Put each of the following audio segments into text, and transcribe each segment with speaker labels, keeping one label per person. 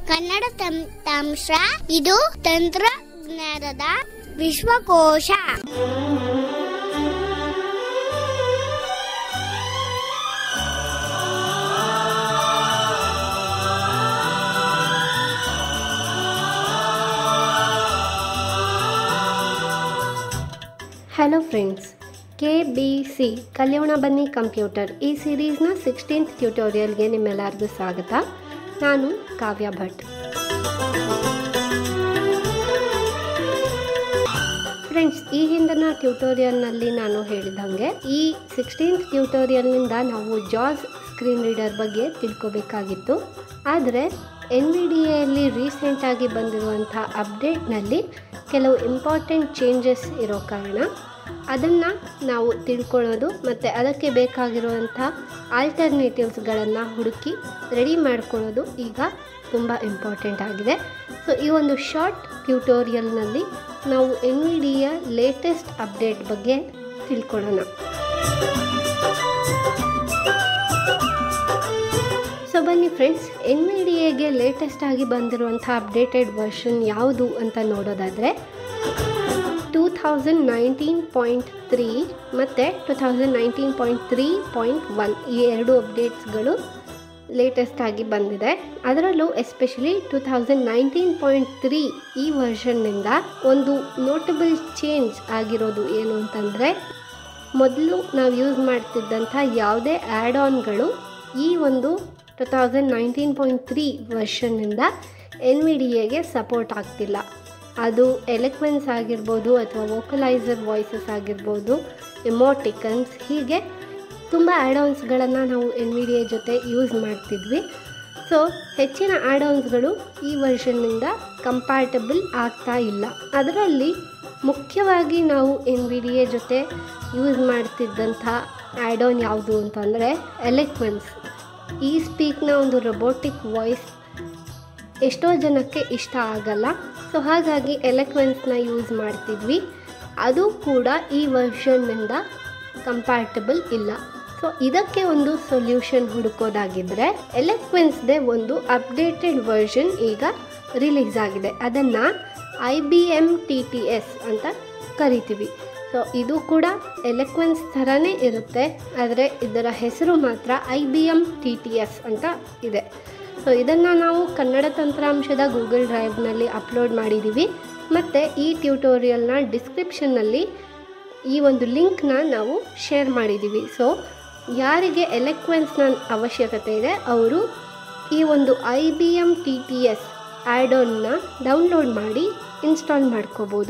Speaker 1: ಕನ್ನಡ ತಂತ್ರಾಂಶ ಇದು ತಂತ್ರಜ್ಞಾನದ ವಿಶ್ವಕೋಶ
Speaker 2: hello friends K B C ಕಲಿಯೋಣ ಬನ್ನಿ ಕಂಪ್ಯೂಟರ್ ಈ ಸಿರೀಸ್ನ ಸಿಕ್ಸ್ಟೀನ್ತ್ ಟ್ಯೂಟೋರಿಯಲ್ಗೆ ನಿಮ್ಮೆಲ್ಲರಿಗೂ ಸ್ವಾಗತ ನಾನು ಕಾವ್ಯ ಭಟ್ ಫ್ರೆಂಡ್ಸ್ ಈ ಹಿಂದಿನ ಟ್ಯೂಟೋರಿಯಲ್ನಲ್ಲಿ ನಾನು ಹೇಳಿದಂಗೆ ಈ ಸಿಕ್ಸ್ಟೀನ್ತ್ ಟ್ಯೂಟೋರಿಯಲ್ನಿಂದ ನಾವು ಜಾಸ್ ಸ್ಕ್ರೀನ್ ರೀಡರ್ ಬಗ್ಗೆ ತಿಳ್ಕೊಬೇಕಾಗಿತ್ತು ಆದರೆ ಎನ್ ವಿ ಡಿ ಎಲ್ಲಿ ರೀಸೆಂಟಾಗಿ ಬಂದಿರುವಂಥ ಅಪ್ಡೇಟ್ನಲ್ಲಿ ಕೆಲವು ಇಂಪಾರ್ಟೆಂಟ್ ಚೇಂಜಸ್ ಇರೋ ಕಾರಣ ಅದನ್ನು ನಾವು ತಿಳ್ಕೊಳ್ಳೋದು ಮತ್ತು ಅದಕ್ಕೆ ಬೇಕಾಗಿರುವಂಥ ಆಲ್ಟರ್ನೇಟಿವ್ಸ್ಗಳನ್ನು ಹುಡುಕಿ ರೆಡಿ ಮಾಡ್ಕೊಳ್ಳೋದು ಈಗ ತುಂಬ ಇಂಪಾರ್ಟೆಂಟ್ ಆಗಿದೆ ಸೊ ಈ ಒಂದು ಶಾರ್ಟ್ ಟ್ಯೂಟೋರಿಯಲ್ನಲ್ಲಿ ನಾವು ಎನ್ ವಿ ಡಿಯ ಲೇಟೆಸ್ಟ್ ಅಪ್ಡೇಟ್ ಬಗ್ಗೆ ತಿಳ್ಕೊಳ್ಳೋಣ ಸೊ ಬನ್ನಿ ಫ್ರೆಂಡ್ಸ್ ಎನ್ ವಿ ಡಿ ಎಗೆ ಲೇಟೆಸ್ಟ್ ಆಗಿ ಬಂದಿರುವಂಥ ಅಪ್ಡೇಟೆಡ್ ವರ್ಷನ್ ಯಾವುದು ಅಂತ ನೋಡೋದಾದರೆ two thousand nineteen point three ಮತ್ತು two thousand nineteen point three point one ಈ ಎರಡು ಅಪ್ಡೇಟ್ಸ್ಗಳು ಲೇಟೆಸ್ಟ್ ಆಗಿ ಬಂದಿದೆ ಅದರಲ್ಲೂ especially two thousand nineteen point three ಈ ವರ್ಷನ್ನಿಂದ ಒಂದು ನೋಟಬಲ್ ಚೇಂಜ್ ಆಗಿರೋದು ಏನು ಅಂತಂದರೆ ಮೊದಲು ನಾವು ಯೂಸ್ ಮಾಡ್ತಿದ್ದಂಥ ಯಾವುದೇ ಆ್ಯಡ್ ಆನ್ಗಳು ಈ ಒಂದು two thousand nineteen point three ವರ್ಷನ್ನಿಂದ ಎನ್ ವಿ ಡಿ ಎಗೆ ಸಪೋರ್ಟ್ ಆಗ್ತಿಲ್ಲ ಅದು ಎಲೆಕ್ವೆನ್ಸ್ ಆಗಿರ್ಬೋದು ಅಥವಾ ವೋಕಲೈಸರ್ ವಾಯ್ಸಸ್ ಆಗಿರ್ಬೋದು ಎಮೋಟಿಕನ್ಸ್ ಹೀಗೆ ತುಂಬ ಆ್ಯಡ್ ಆನ್ಸ್ಗಳನ್ನು ನಾವು ಎನ್ ವಿ ಡಿ ಎ ಜೊತೆ ಯೂಸ್ ಮಾಡ್ತಿದ್ವಿ ಸೊ ಹೆಚ್ಚಿನ ಆ್ಯಡ್ ಆನ್ಸ್ಗಳು ಈ ವರ್ಷನ್ನಿಂದ ಕಂಪ್ಯಾಟಬಲ್ ಆಗ್ತಾ ಇಲ್ಲ ಅದರಲ್ಲಿ ಮುಖ್ಯವಾಗಿ ನಾವು ಎನ್ ವಿ ಡಿ ಎ ಜೊತೆ ಯೂಸ್ ಮಾಡ್ತಿದ್ದಂಥ ಆ್ಯಡ್ ಆನ್ ಯಾವುದು ಅಂತಂದರೆ ಎಲೆಕ್ವೆನ್ಸ್ ಈ ಸ್ಪೀಕ್ನ ಒಂದು ರೊಬೋಟಿಕ್ ವಾಯ್ಸ್ ಎಷ್ಟೋ ಜನಕ್ಕೆ ಇಷ್ಟ ಆಗಲ್ಲ ಸೊ ಹಾಗಾಗಿ ಎಲೆಕ್ವೆನ್ಸ್ನ ಯೂಸ್ ಮಾಡ್ತಿದ್ವಿ ಅದು ಕೂಡ ಈ ವರ್ಷನ್ನಿಂದ ಕಂಪ್ಯಾಟಬಲ್ ಇಲ್ಲ ಸೊ ಇದಕ್ಕೆ ಒಂದು ಸೊಲ್ಯೂಷನ್ ಹುಡುಕೋದಾಗಿದ್ದರೆ ಎಲೆಕ್ವೆನ್ಸ್ದೇ ಒಂದು ಅಪ್ಡೇಟೆಡ್ ವರ್ಷನ್ ಈಗ ರಿಲೀಸ್ ಆಗಿದೆ ಅದನ್ನು I B M T T S ಅಂತ ಕರಿತೀವಿ ಸೊ ಇದು ಕೂಡ ಎಲೆಕ್ವೆನ್ಸ್ ಥರನೇ ಇರುತ್ತೆ ಆದರೆ ಇದರ ಹೆಸರು ಮಾತ್ರ I B M T T S ಅಂತ ಇದೆ ಸೊ ಇದನ್ನು ನಾವು ಕನ್ನಡ ತಂತ್ರಾಂಶದ ಗೂಗಲ್ ಡ್ರೈವ್ನಲ್ಲಿ ಅಪ್ಲೋಡ್ ಮಾಡಿದ್ದೀವಿ ಮತ್ತು ಈ ಟ್ಯೂಟೋರಿಯಲ್ನ ಡಿಸ್ಕ್ರಿಪ್ಷನ್ನಲ್ಲಿ ಈ ಒಂದು ಲಿಂಕ್ನ ನಾವು ಶೇರ್ ಮಾಡಿದ್ದೀವಿ ಸೊ ಯಾರಿಗೆ ಎಲೆಕ್ವೆನ್ಸ್ನ ಅವಶ್ಯಕತೆ ಇದೆ ಅವರು ಈ ಒಂದು I B M T T S ಆ್ಯಡೋನ್ನ ಡೌನ್ಲೋಡ್ ಮಾಡಿ ಇನ್ಸ್ಟಾಲ್ ಮಾಡ್ಕೋಬೋದು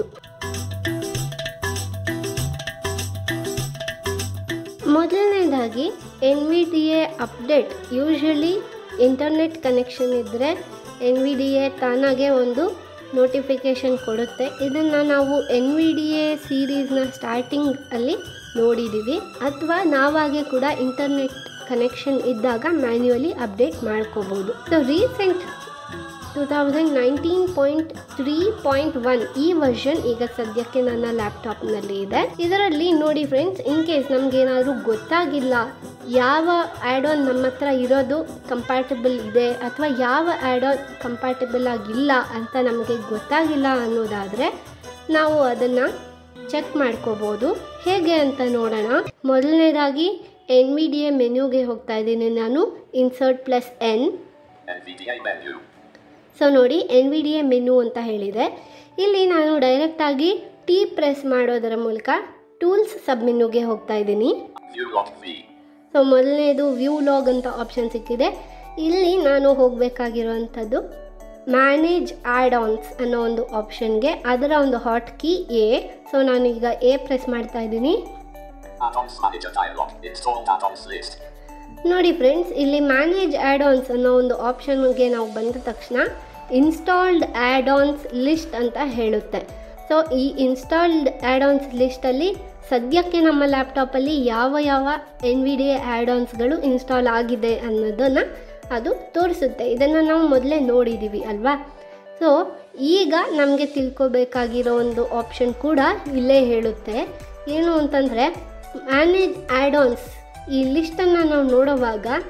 Speaker 2: ಮೊದಲನೇದಾಗಿ N V D A update usually internet connection ಇದ್ದರೆ ಎನ್ ವಿ ಡಿ ಎ ತಾನಾಗೆ ಒಂದು ನೋಟಿಫಿಕೇಷನ್ ಕೊಡುತ್ತೆ ಇದನ್ನು ನಾವು ಎನ್ ವಿ ಡಿ ಎ ಸೀರೀಸ್ನ ಸ್ಟಾರ್ಟಿಂಗ್ ಅಲ್ಲಿ ನೋಡಿದ್ದೀವಿ ಅಥವಾ ನಾವಾಗೆ ಕೂಡ ಇಂಟರ್ನೆಟ್ ಕನೆಕ್ಷನ್ ಇದ್ದಾಗ ಮ್ಯಾನ್ಯುವಲಿ ಅಪ್ಡೇಟ್ ಮಾಡ್ಕೋಬೋದು so recent two thousand nineteen point three point one ಈ ವರ್ಷನ್ ಈಗ ಸದ್ಯಕ್ಕೆ ನನ್ನ ಲ್ಯಾಪ್ಟಾಪ್ನಲ್ಲಿ ಇದೆ ಇದರಲ್ಲಿ ನೋಡಿ ಫ್ರೆಂಡ್ಸ್ ಇನ್ ಕೇಸ್ ನಮಗೇನಾದರೂ ಗೊತ್ತಾಗಿಲ್ಲ ಯಾವ ಆ್ಯಡ್ ಆನ್ ನಮ್ಮ ಹತ್ರ ಇರೋದು ಕಂಪ್ಯಾಟಬಲ್ ಇದೆ ಅಥವಾ ಯಾವ ಆ್ಯಡ್ ಆನ್ ಕಂಪ್ಯಾಟಬಲ್ ಆಗಿಲ್ಲ ಅಂತ ನಮಗೆ ಗೊತ್ತಾಗಿಲ್ಲ ಅನ್ನೋದಾದರೆ ನಾವು ಅದನ್ನು ಚೆಕ್ ಮಾಡ್ಕೋಬೋದು ಹೇಗೆ ಅಂತ ನೋಡೋಣ ಮೊದಲನೇದಾಗಿ ಎನ್ ವಿ ಡಿ ಎ ಮೆನ್ಯೂಗೆ ಹೋಗ್ತಾ ಇದ್ದೀನಿ ನಾನು insert plus N
Speaker 3: NVDA menu.
Speaker 2: So ನೋಡಿ N V D A menu ಅಂತ ಹೇಳಿದೆ ಇಲ್ಲಿ ನಾನು ಡೈರೆಕ್ಟಾಗಿ ಟಿ ಪ್ರೆಸ್ ಮಾಡೋದರ ಮೂಲಕ ಟೂಲ್ಸ್ ಸಬ್ ಮೆನ್ಯೂಗೆ ಹೋಗ್ತಾ ಇದ್ದೀನಿ
Speaker 3: View log V.
Speaker 2: ಸೊ ಮೊದಲನೇದು ವ್ಯೂ ಲಾಗ್ ಅಂತ ಆಪ್ಷನ್ ಸಿಕ್ಕಿದೆ ಇಲ್ಲಿ ನಾನು ಹೋಗಬೇಕಾಗಿರುವಂಥದ್ದು ಮ್ಯಾನೇಜ್ ಆ್ಯಡ್ ಆನ್ಸ್ ಅನ್ನೋ ಒಂದು ಆಪ್ಷನ್ಗೆ ಅದರ ಒಂದು ಹಾಟ್ ಕೀ ಎ ಸೊ ನಾನೀಗ ಎ ಪ್ರೆಸ್ ಮಾಡ್ತಾ ಇದ್ದೀನಿ
Speaker 3: Add-ons manager dialog. Installed add-ons list.
Speaker 2: ನೋಡಿ ಫ್ರೆಂಡ್ಸ್ ಇಲ್ಲಿ ಮ್ಯಾನೇಜ್ ಆ್ಯಡ್ ಆನ್ಸ್ ಅನ್ನೋ ಒಂದು ಆಪ್ಷನ್ಗೆ ನಾವು ಬಂದ ತಕ್ಷಣ ಇನ್ಸ್ಟಾಲ್ಡ್ ಆ್ಯಡ್ ಆನ್ಸ್ ಲಿಸ್ಟ್ ಅಂತ ಹೇಳುತ್ತೆ ಸೊ ಈ ಇನ್ಸ್ಟಾಲ್ಡ್ ಆ್ಯಡ್ ಆನ್ಸ್ ಲಿಸ್ಟಲ್ಲಿ ಸದ್ಯಕ್ಕೆ ನಮ್ಮ ಲ್ಯಾಪ್ಟಾಪಲ್ಲಿ ಯಾವ ಯಾವ ಎನ್ ವಿ ಡಿ ಆ್ಯಡ್ ಆನ್ಸ್ಗಳು ಇನ್ಸ್ಟಾಲ್ ಆಗಿದೆ ಅನ್ನೋದನ್ನು ಅದು ತೋರಿಸುತ್ತೆ ಇದನ್ನು ನಾವು ಮೊದಲೇ ನೋಡಿದ್ದೀವಿ ಅಲ್ವಾ ಸೊ ಈಗ ನಮಗೆ ತಿಳ್ಕೊಬೇಕಾಗಿರೋ ಒಂದು ಆಪ್ಷನ್ ಕೂಡ ಇಲ್ಲೇ ಹೇಳುತ್ತೆ ಏನು ಅಂತಂದರೆ ಮ್ಯಾನೇಜ್ ಆ್ಯಡ್ ಆನ್ಸ್ ಈ ಲಿಸ್ಟನ್ನು ನಾವು ನೋಡುವಾಗ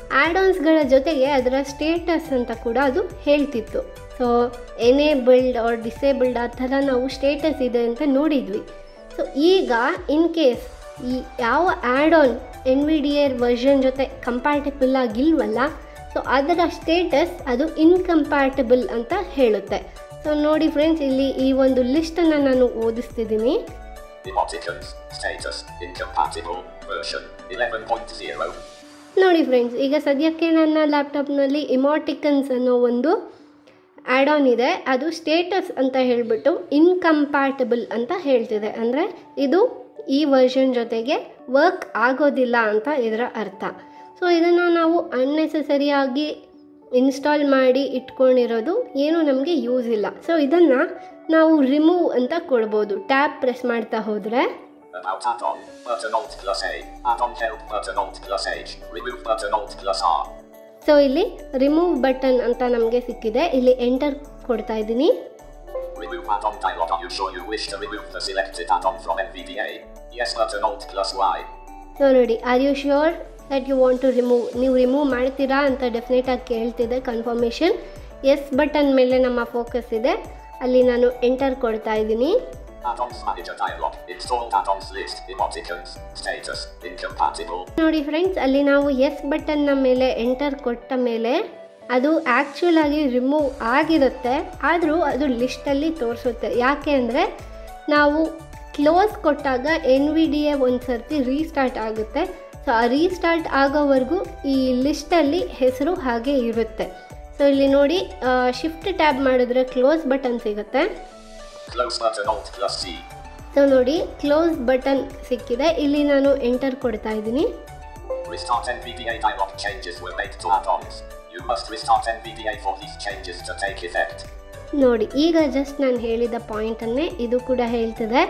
Speaker 2: ಆ್ಯಡ್ ಜೊತೆಗೆ ಅದರ ಸ್ಟೇಟಸ್ ಅಂತ ಕೂಡ ಅದು ಹೇಳ್ತಿತ್ತು ಸೊ ಎನೇಬಲ್ಡ್ ಆರ್ ಡಿಸೇಬಲ್ಡ್ ಆ ಥರ ನಾವು ಸ್ಟೇಟಸ್ ಇದೆ ಅಂತ ನೋಡಿದ್ವಿ ಸೊ ಈಗ ಇನ್ ಕೇಸ್ ಈ ಯಾವ add on N V D A version ಜೊತೆ ಕಂಪ್ಯಾಟಿಬಲ್ ಆಗಿಲ್ವಲ್ಲ ಸೊ ಅದರ ಸ್ಟೇಟಸ್ ಅದು ಇನ್ಕಂಪ್ಯಾಟಿಬಲ್ ಅಂತ ಹೇಳುತ್ತೆ ಸೊ ನೋಡಿ ಫ್ರೆಂಡ್ಸ್ ಇಲ್ಲಿ ಈ ಒಂದು ಲಿಸ್ಟನ್ನು ನಾನು ಓದಿಸ್ತಿದ್ದೀನಿ
Speaker 3: Emoticons. Status. Incompatible. Version 11.0.
Speaker 2: ನೋಡಿ ಫ್ರೆಂಡ್ಸ್ ಈಗ ಸದ್ಯಕ್ಕೆ ನನ್ನ ಲ್ಯಾಪ್ಟಾಪ್ನಲ್ಲಿ ಇಮೋಟಿಕನ್ಸ್ ಅನ್ನೋ ಒಂದು ಆ್ಯಡ್ ಆನ್ ಇದೆ ಅದು ಸ್ಟೇಟಸ್ ಅಂತ ಹೇಳಿಬಿಟ್ಟು ಇನ್ಕಂಪ್ಯಾಟಬಲ್ ಅಂತ ಹೇಳ್ತಿದೆ ಅಂದರೆ ಇದು ಈ ವರ್ಷನ್ ಜೊತೆಗೆ ವರ್ಕ್ ಆಗೋದಿಲ್ಲ ಅಂತ ಇದರ ಅರ್ಥ ಸೊ ಇದನ್ನು ನಾವು ಅನ್ನೆಸೆಸರಿಯಾಗಿ ಇನ್ಸ್ಟಾಲ್ ಮಾಡಿ ಇಟ್ಕೊಂಡಿರೋದು ಏನು ನಮಗೆ ಯೂಸ್ ಇಲ್ಲ ಸೊ ಇದನ್ನು ನಾವು ರಿಮೂವ್ ಅಂತ ಕೊಡ್ಬೋದು ಟ್ಯಾಬ್ ಪ್ರೆಸ್ ಮಾಡ್ತಾ ಹೋದರೆ
Speaker 3: About add-on. Button Alt plus A. Add-on help button Alt plus H. Remove button Alt plus R.
Speaker 2: So ಇಲ್ಲಿ ರಿಮೂವ್ ಬಟನ್ ಅಂತ ನಮಗೆ ಸಿಕ್ಕಿದೆ ಇಲ್ಲಿ ಎಂಟರ್ ಕೊಡ್ತಾ ಇದ್ದೀನಿ
Speaker 3: Remove add-on dialog. Are you sure you wish to remove the selected add-on from NVDA? Yes button Alt plus Y.
Speaker 2: So ನೋಡಿ are you sure that you want to remove ನೀವು remove ಮಾಡ್ತೀರಾ ಅಂತ ಡೆಫಿನೆಟಾಗಿ ಕೇಳ್ತಿದೆ confirmation yes button ಮೇಲೆ ನಮ್ಮ focus ಇದೆ ಅಲ್ಲಿ ನಾನು ಎಂಟರ್ ಕೊಡ್ತಾ ಇದ್ದೀನಿ
Speaker 3: Add-ons manager dialog. Installed add-ons list. Emoticons. Status. Incompatible.
Speaker 2: ನೋಡಿ ಫ್ರೆಂಡ್ಸ್ ಅಲ್ಲಿ ನಾವು ಎಸ್ ಬಟನ್ನ ಮೇಲೆ ಎಂಟರ್ ಕೊಟ್ಟ ಮೇಲೆ ಅದು ಆ್ಯಕ್ಚುಲ್ ಆಗಿ ರಿಮೂವ್ ಆಗಿರುತ್ತೆ ಆದರೂ ಅದು ಲಿಸ್ಟಲ್ಲಿ ತೋರಿಸುತ್ತೆ ಯಾಕೆ ಅಂದರೆ ನಾವು ಕ್ಲೋಸ್ ಕೊಟ್ಟಾಗ ಎನ್ ವಿ ಡಿ ಎ ಒಂದು ಸರ್ತಿ ರೀಸ್ಟಾರ್ಟ್ ಆಗುತ್ತೆ ಸೊ ಆ ರೀಸ್ಟಾರ್ಟ್ ಆಗೋವರೆಗೂ ಈ ಲಿಸ್ಟಲ್ಲಿ ಹೆಸರು ಹಾಗೆ ಇರುತ್ತೆ ಸೊ ಇಲ್ಲಿ ನೋಡಿ ಶಿಫ್ಟ್ ಟ್ಯಾಬ್ ಮಾಡಿದ್ರೆ ಕ್ಲೋಸ್ ಬಟನ್ ಸಿಗುತ್ತೆ
Speaker 3: Close button Alt plus C.
Speaker 2: So ನೋಡಿ ಕ್ಲೋಸ್ ಬಟನ್ ಸಿಕ್ಕಿದೆ ಇಲ್ಲಿ ನಾನು ಎಂಟರ್ ಕೊಡ್ತಾ ಇದ್ದೀನಿ
Speaker 3: Restart NVDA dialog changes were made to add-ons. You must restart NVDA for these changes to take effect.
Speaker 2: ನೋಡಿ ಈಗ ಜಸ್ಟ್ ನಾನು ಹೇಳಿದ ಪಾಯಿಂಟನ್ನೇ ಇದು ಕೂಡ ಹೇಳ್ತಿದೆ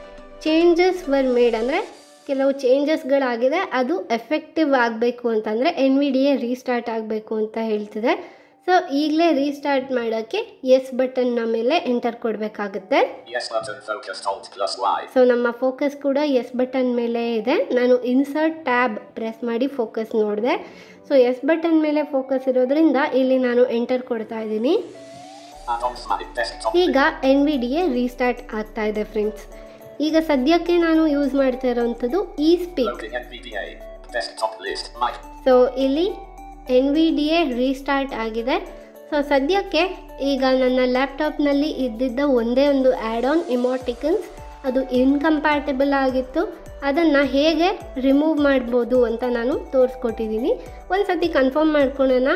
Speaker 2: ಚೇಂಜಸ್ ವರ್ ಮೇಡ್ ಅಂದರೆ ಕೆಲವು ಚೇಂಜಸ್ಗಳಾಗಿದೆ ಅದು ಎಫೆಕ್ಟಿವ್ ಆಗಬೇಕು ಅಂತಂದರೆ N V D A restart ಆಗಬೇಕು ಅಂತ ಹೇಳ್ತಿದೆ ಸೊ ಈಗಲೇ ರೀಸ್ಟಾರ್ಟ್ ಮಾಡೋಕ್ಕೆ ಎಸ್ ಬಟನ್ನ ಮೇಲೆ ಎಂಟರ್ ಕೊಡಬೇಕಾಗುತ್ತೆ
Speaker 3: Yes button focused Alt plus Y.
Speaker 2: So ನಮ್ಮ ಫೋಕಸ್ ಕೂಡ ಎಸ್ ಬಟನ್ ಮೇಲೆ ಇದೆ ನಾನು ಇನ್ಸರ್ಟ್ ಟ್ಯಾಬ್ ಪ್ರೆಸ್ ಮಾಡಿ ಫೋಕಸ್ ನೋಡಿದೆ ಸೊ ಎಸ್ ಬಟನ್ ಮೇಲೆ ಫೋಕಸ್ ಇರೋದ್ರಿಂದ ಇಲ್ಲಿ ನಾನು ಎಂಟರ್ ಕೊಡ್ತಾ ಇದ್ದೀನಿ
Speaker 3: Add-ons manage desktop.
Speaker 2: ಈಗ N V D A restart ಆಗ್ತಾ ಇದೆ ಫ್ರೆಂಡ್ಸ್ ಈಗ ಸದ್ಯಕ್ಕೆ ನಾನು ಯೂಸ್ ಮಾಡ್ತಾ ಇರೋವಂಥದ್ದು eSpeak
Speaker 3: Loading NVDA. Desktop list. Mic.
Speaker 2: So ಇಲ್ಲಿ N V D A restart ಆಗಿದೆ ಸೊ ಸದ್ಯಕ್ಕೆ ಈಗ ನನ್ನ ಲ್ಯಾಪ್ಟಾಪ್ನಲ್ಲಿ ಇದ್ದಿದ್ದ ಒಂದೇ ಒಂದು ಆ್ಯಡ್ ಆನ್ ಇಮೋಟಿಕನ್ಸ್ ಅದು ಇನ್ಕಂಪ್ಯಾಟಬಲ್ ಆಗಿತ್ತು ಅದನ್ನು ಹೇಗೆ ರಿಮೂವ್ ಮಾಡ್ಬೋದು ಅಂತ ನಾನು ತೋರಿಸ್ಕೊಟ್ಟಿದ್ದೀನಿ ಒಂದು ಸತಿ ಕನ್ಫರ್ಮ್ ಮಾಡ್ಕೊಳ್ಳೋಣ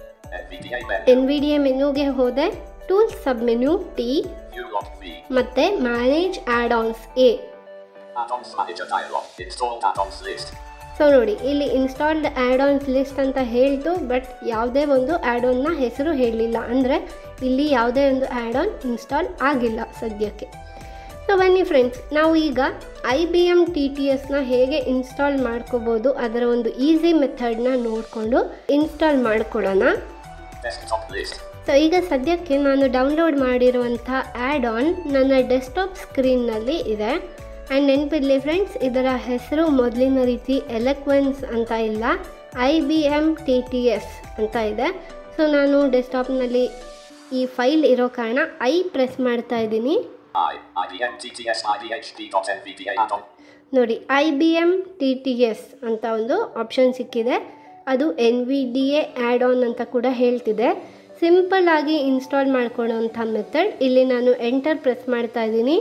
Speaker 3: NVDA menu.
Speaker 2: N V D A ಮೆನ್ಯೂಗೆ ಹೋದೆ tools sub menu T
Speaker 3: View log V.
Speaker 2: ಮತ್ತು manage add ons A
Speaker 3: Add-ons manager dialog. Installed add-ons list.
Speaker 2: So ನೋಡಿ ಇಲ್ಲಿ ಇನ್ಸ್ಟಾಲ್ಡ್ ಆ್ಯಡ್ ಆನ್ಸ್ ಲಿಸ್ಟ್ ಅಂತ ಹೇಳ್ತು ಬಟ್ ಯಾವುದೇ ಒಂದು ಆ್ಯಡ್ ಆನ್ನ ಹೆಸರು ಹೇಳಲಿಲ್ಲ ಅಂದರೆ ಇಲ್ಲಿ ಯಾವುದೇ ಒಂದು ಆ್ಯಡ್ ಆನ್ ಇನ್ಸ್ಟಾಲ್ ಆಗಿಲ್ಲ ಸದ್ಯಕ್ಕೆ ಸೊ ಬನ್ನಿ ಫ್ರೆಂಡ್ಸ್ ನಾವು ಈಗ I B M T T ಎಸ್ನ ಹೇಗೆ ಇನ್ಸ್ಟಾಲ್ ಮಾಡ್ಕೋಬೋದು ಅದರ ಒಂದು ಈಸಿ ಮೆಥಡ್ನ ನೋಡಿಕೊಂಡು ಇನ್ಸ್ಟಾಲ್ ಮಾಡ್ಕೊಳ್ಳೋಣ
Speaker 3: Desktop list.
Speaker 2: ಸೊ ಈಗ ಸದ್ಯಕ್ಕೆ ನಾನು ಡೌನ್ಲೋಡ್ ಮಾಡಿರುವಂಥ ಆ್ಯಡ್ ಆನ್ ನನ್ನ ಡೆಸ್ಕ್ಟಾಪ್ ಸ್ಕ್ರೀನ್ನಲ್ಲಿ ಇದೆ ಆ್ಯಂಡ್ ನೆನಪಿರಲಿ ಫ್ರೆಂಡ್ಸ್ ಇದರ ಹೆಸರು ಮೊದಲಿನ ರೀತಿ ಎಲೆಕ್ವೆನ್ಸ್ ಅಂತ ಇಲ್ಲ I B M T T S ಅಂತ ಇದೆ ಸೊ ನಾನು ಡೆಸ್ಕ್ಟಾಪ್ನಲ್ಲಿ ಈ ಫೈಲ್ ಇರೋ ಕಾರಣ ಐ ಪ್ರೆಸ್ ಮಾಡ್ತಾ ಇದ್ದೀನಿ
Speaker 3: I. IBM TTS IDHP.NVDA add-on.
Speaker 2: ನೋಡಿ I B M T T S ಅಂತ ಒಂದು ಆಪ್ಷನ್ ಸಿಕ್ಕಿದೆ ಅದು N V D A add on ಅಂತ ಕೂಡ ಹೇಳ್ತಿದೆ ಸಿಂಪಲ್ ಆಗಿ ಇನ್ಸ್ಟಾಲ್ ಮಾಡ್ಕೊಳ್ಳೋವಂಥ ಮೆಥಡ್ ಇಲ್ಲಿ ನಾನು ಎಂಟರ್ ಪ್ರೆಸ್ ಮಾಡ್ತಾ ಇದ್ದೀನಿ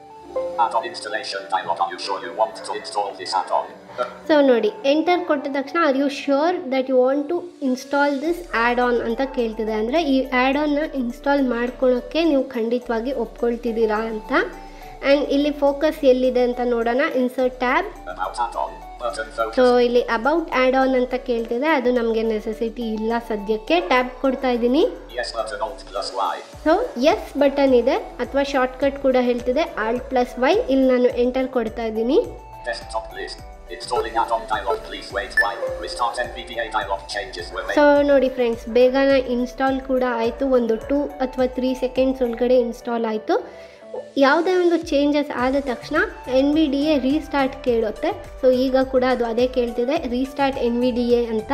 Speaker 3: Add-on installation dialog. Are you sure you want to install this add-on? Uh,
Speaker 2: so ನೋಡಿ ಎಂಟರ್ ಕೊಟ್ಟ ತಕ್ಷಣ are you sure that you want to install this add on ಅಂತ ಕೇಳ್ತಿದೆ ಅಂದರೆ ಈ ಆ್ಯಡ್ ಆನ್ನ ಇನ್ಸ್ಟಾಲ್ ಮಾಡ್ಕೊಳೋಕ್ಕೆ ನೀವು ಖಂಡಿತವಾಗಿ ಒಪ್ಕೊಳ್ತಿದ್ದೀರಾ ಅಂತ ಆ್ಯಂಡ್ ಇಲ್ಲಿ ಫೋಕಸ್ ಎಲ್ಲಿದೆ ಅಂತ ನೋಡೋಣ insert tab
Speaker 3: About add-on. Button focus.
Speaker 2: So ಇಲ್ಲಿ ಅಬೌಟ್ ಆ್ಯಡ್ ಆನ್ ಅಂತ ಕೇಳ್ತಿದೆ ಅದು ನಮಗೆ ನೆಸೆಸಿಟಿ ಇಲ್ಲ ಸದ್ಯಕ್ಕೆ ಟ್ಯಾಬ್ ಕೊಡ್ತಾ ಇದ್ದೀನಿ
Speaker 3: Yes button Alt plus Y.
Speaker 2: So yes button ಇದೆ ಅಥವಾ ಶಾರ್ಟ್ಕಟ್ ಕೂಡ ಹೇಳ್ತಿದೆ ಆಲ್ಟ್ ಪ್ಲಸ್ ವೈ ಇಲ್ಲಿ ನಾನು ಎಂಟರ್ ಕೊಡ್ತಾ ಇದ್ದೀನಿ
Speaker 3: Desktop list. Installing add-on dialog. Please wait while restart NVDA dialog changes were made.
Speaker 2: So ನೋಡಿ ಫ್ರೆಂಡ್ಸ್ ಬೇಗನೆ ಇನ್ಸ್ಟಾಲ್ ಕೂಡ ಆಯಿತು ಒಂದು ಟೂ ಅಥವಾ ತ್ರೀ ಸೆಕೆಂಡ್ಸ್ ಒಳಗಡೆ ಇನ್ಸ್ಟಾಲ್ ಆಯಿತು ಯಾವುದೇ ಒಂದು ಚೇಂಜಸ್ ಆದ ತಕ್ಷಣ N V D A restart ಕೇಳುತ್ತೆ ಸೊ ಈಗ ಕೂಡ ಅದು ಅದೇ ಕೇಳ್ತಿದೆ restart N V D A ಅಂತ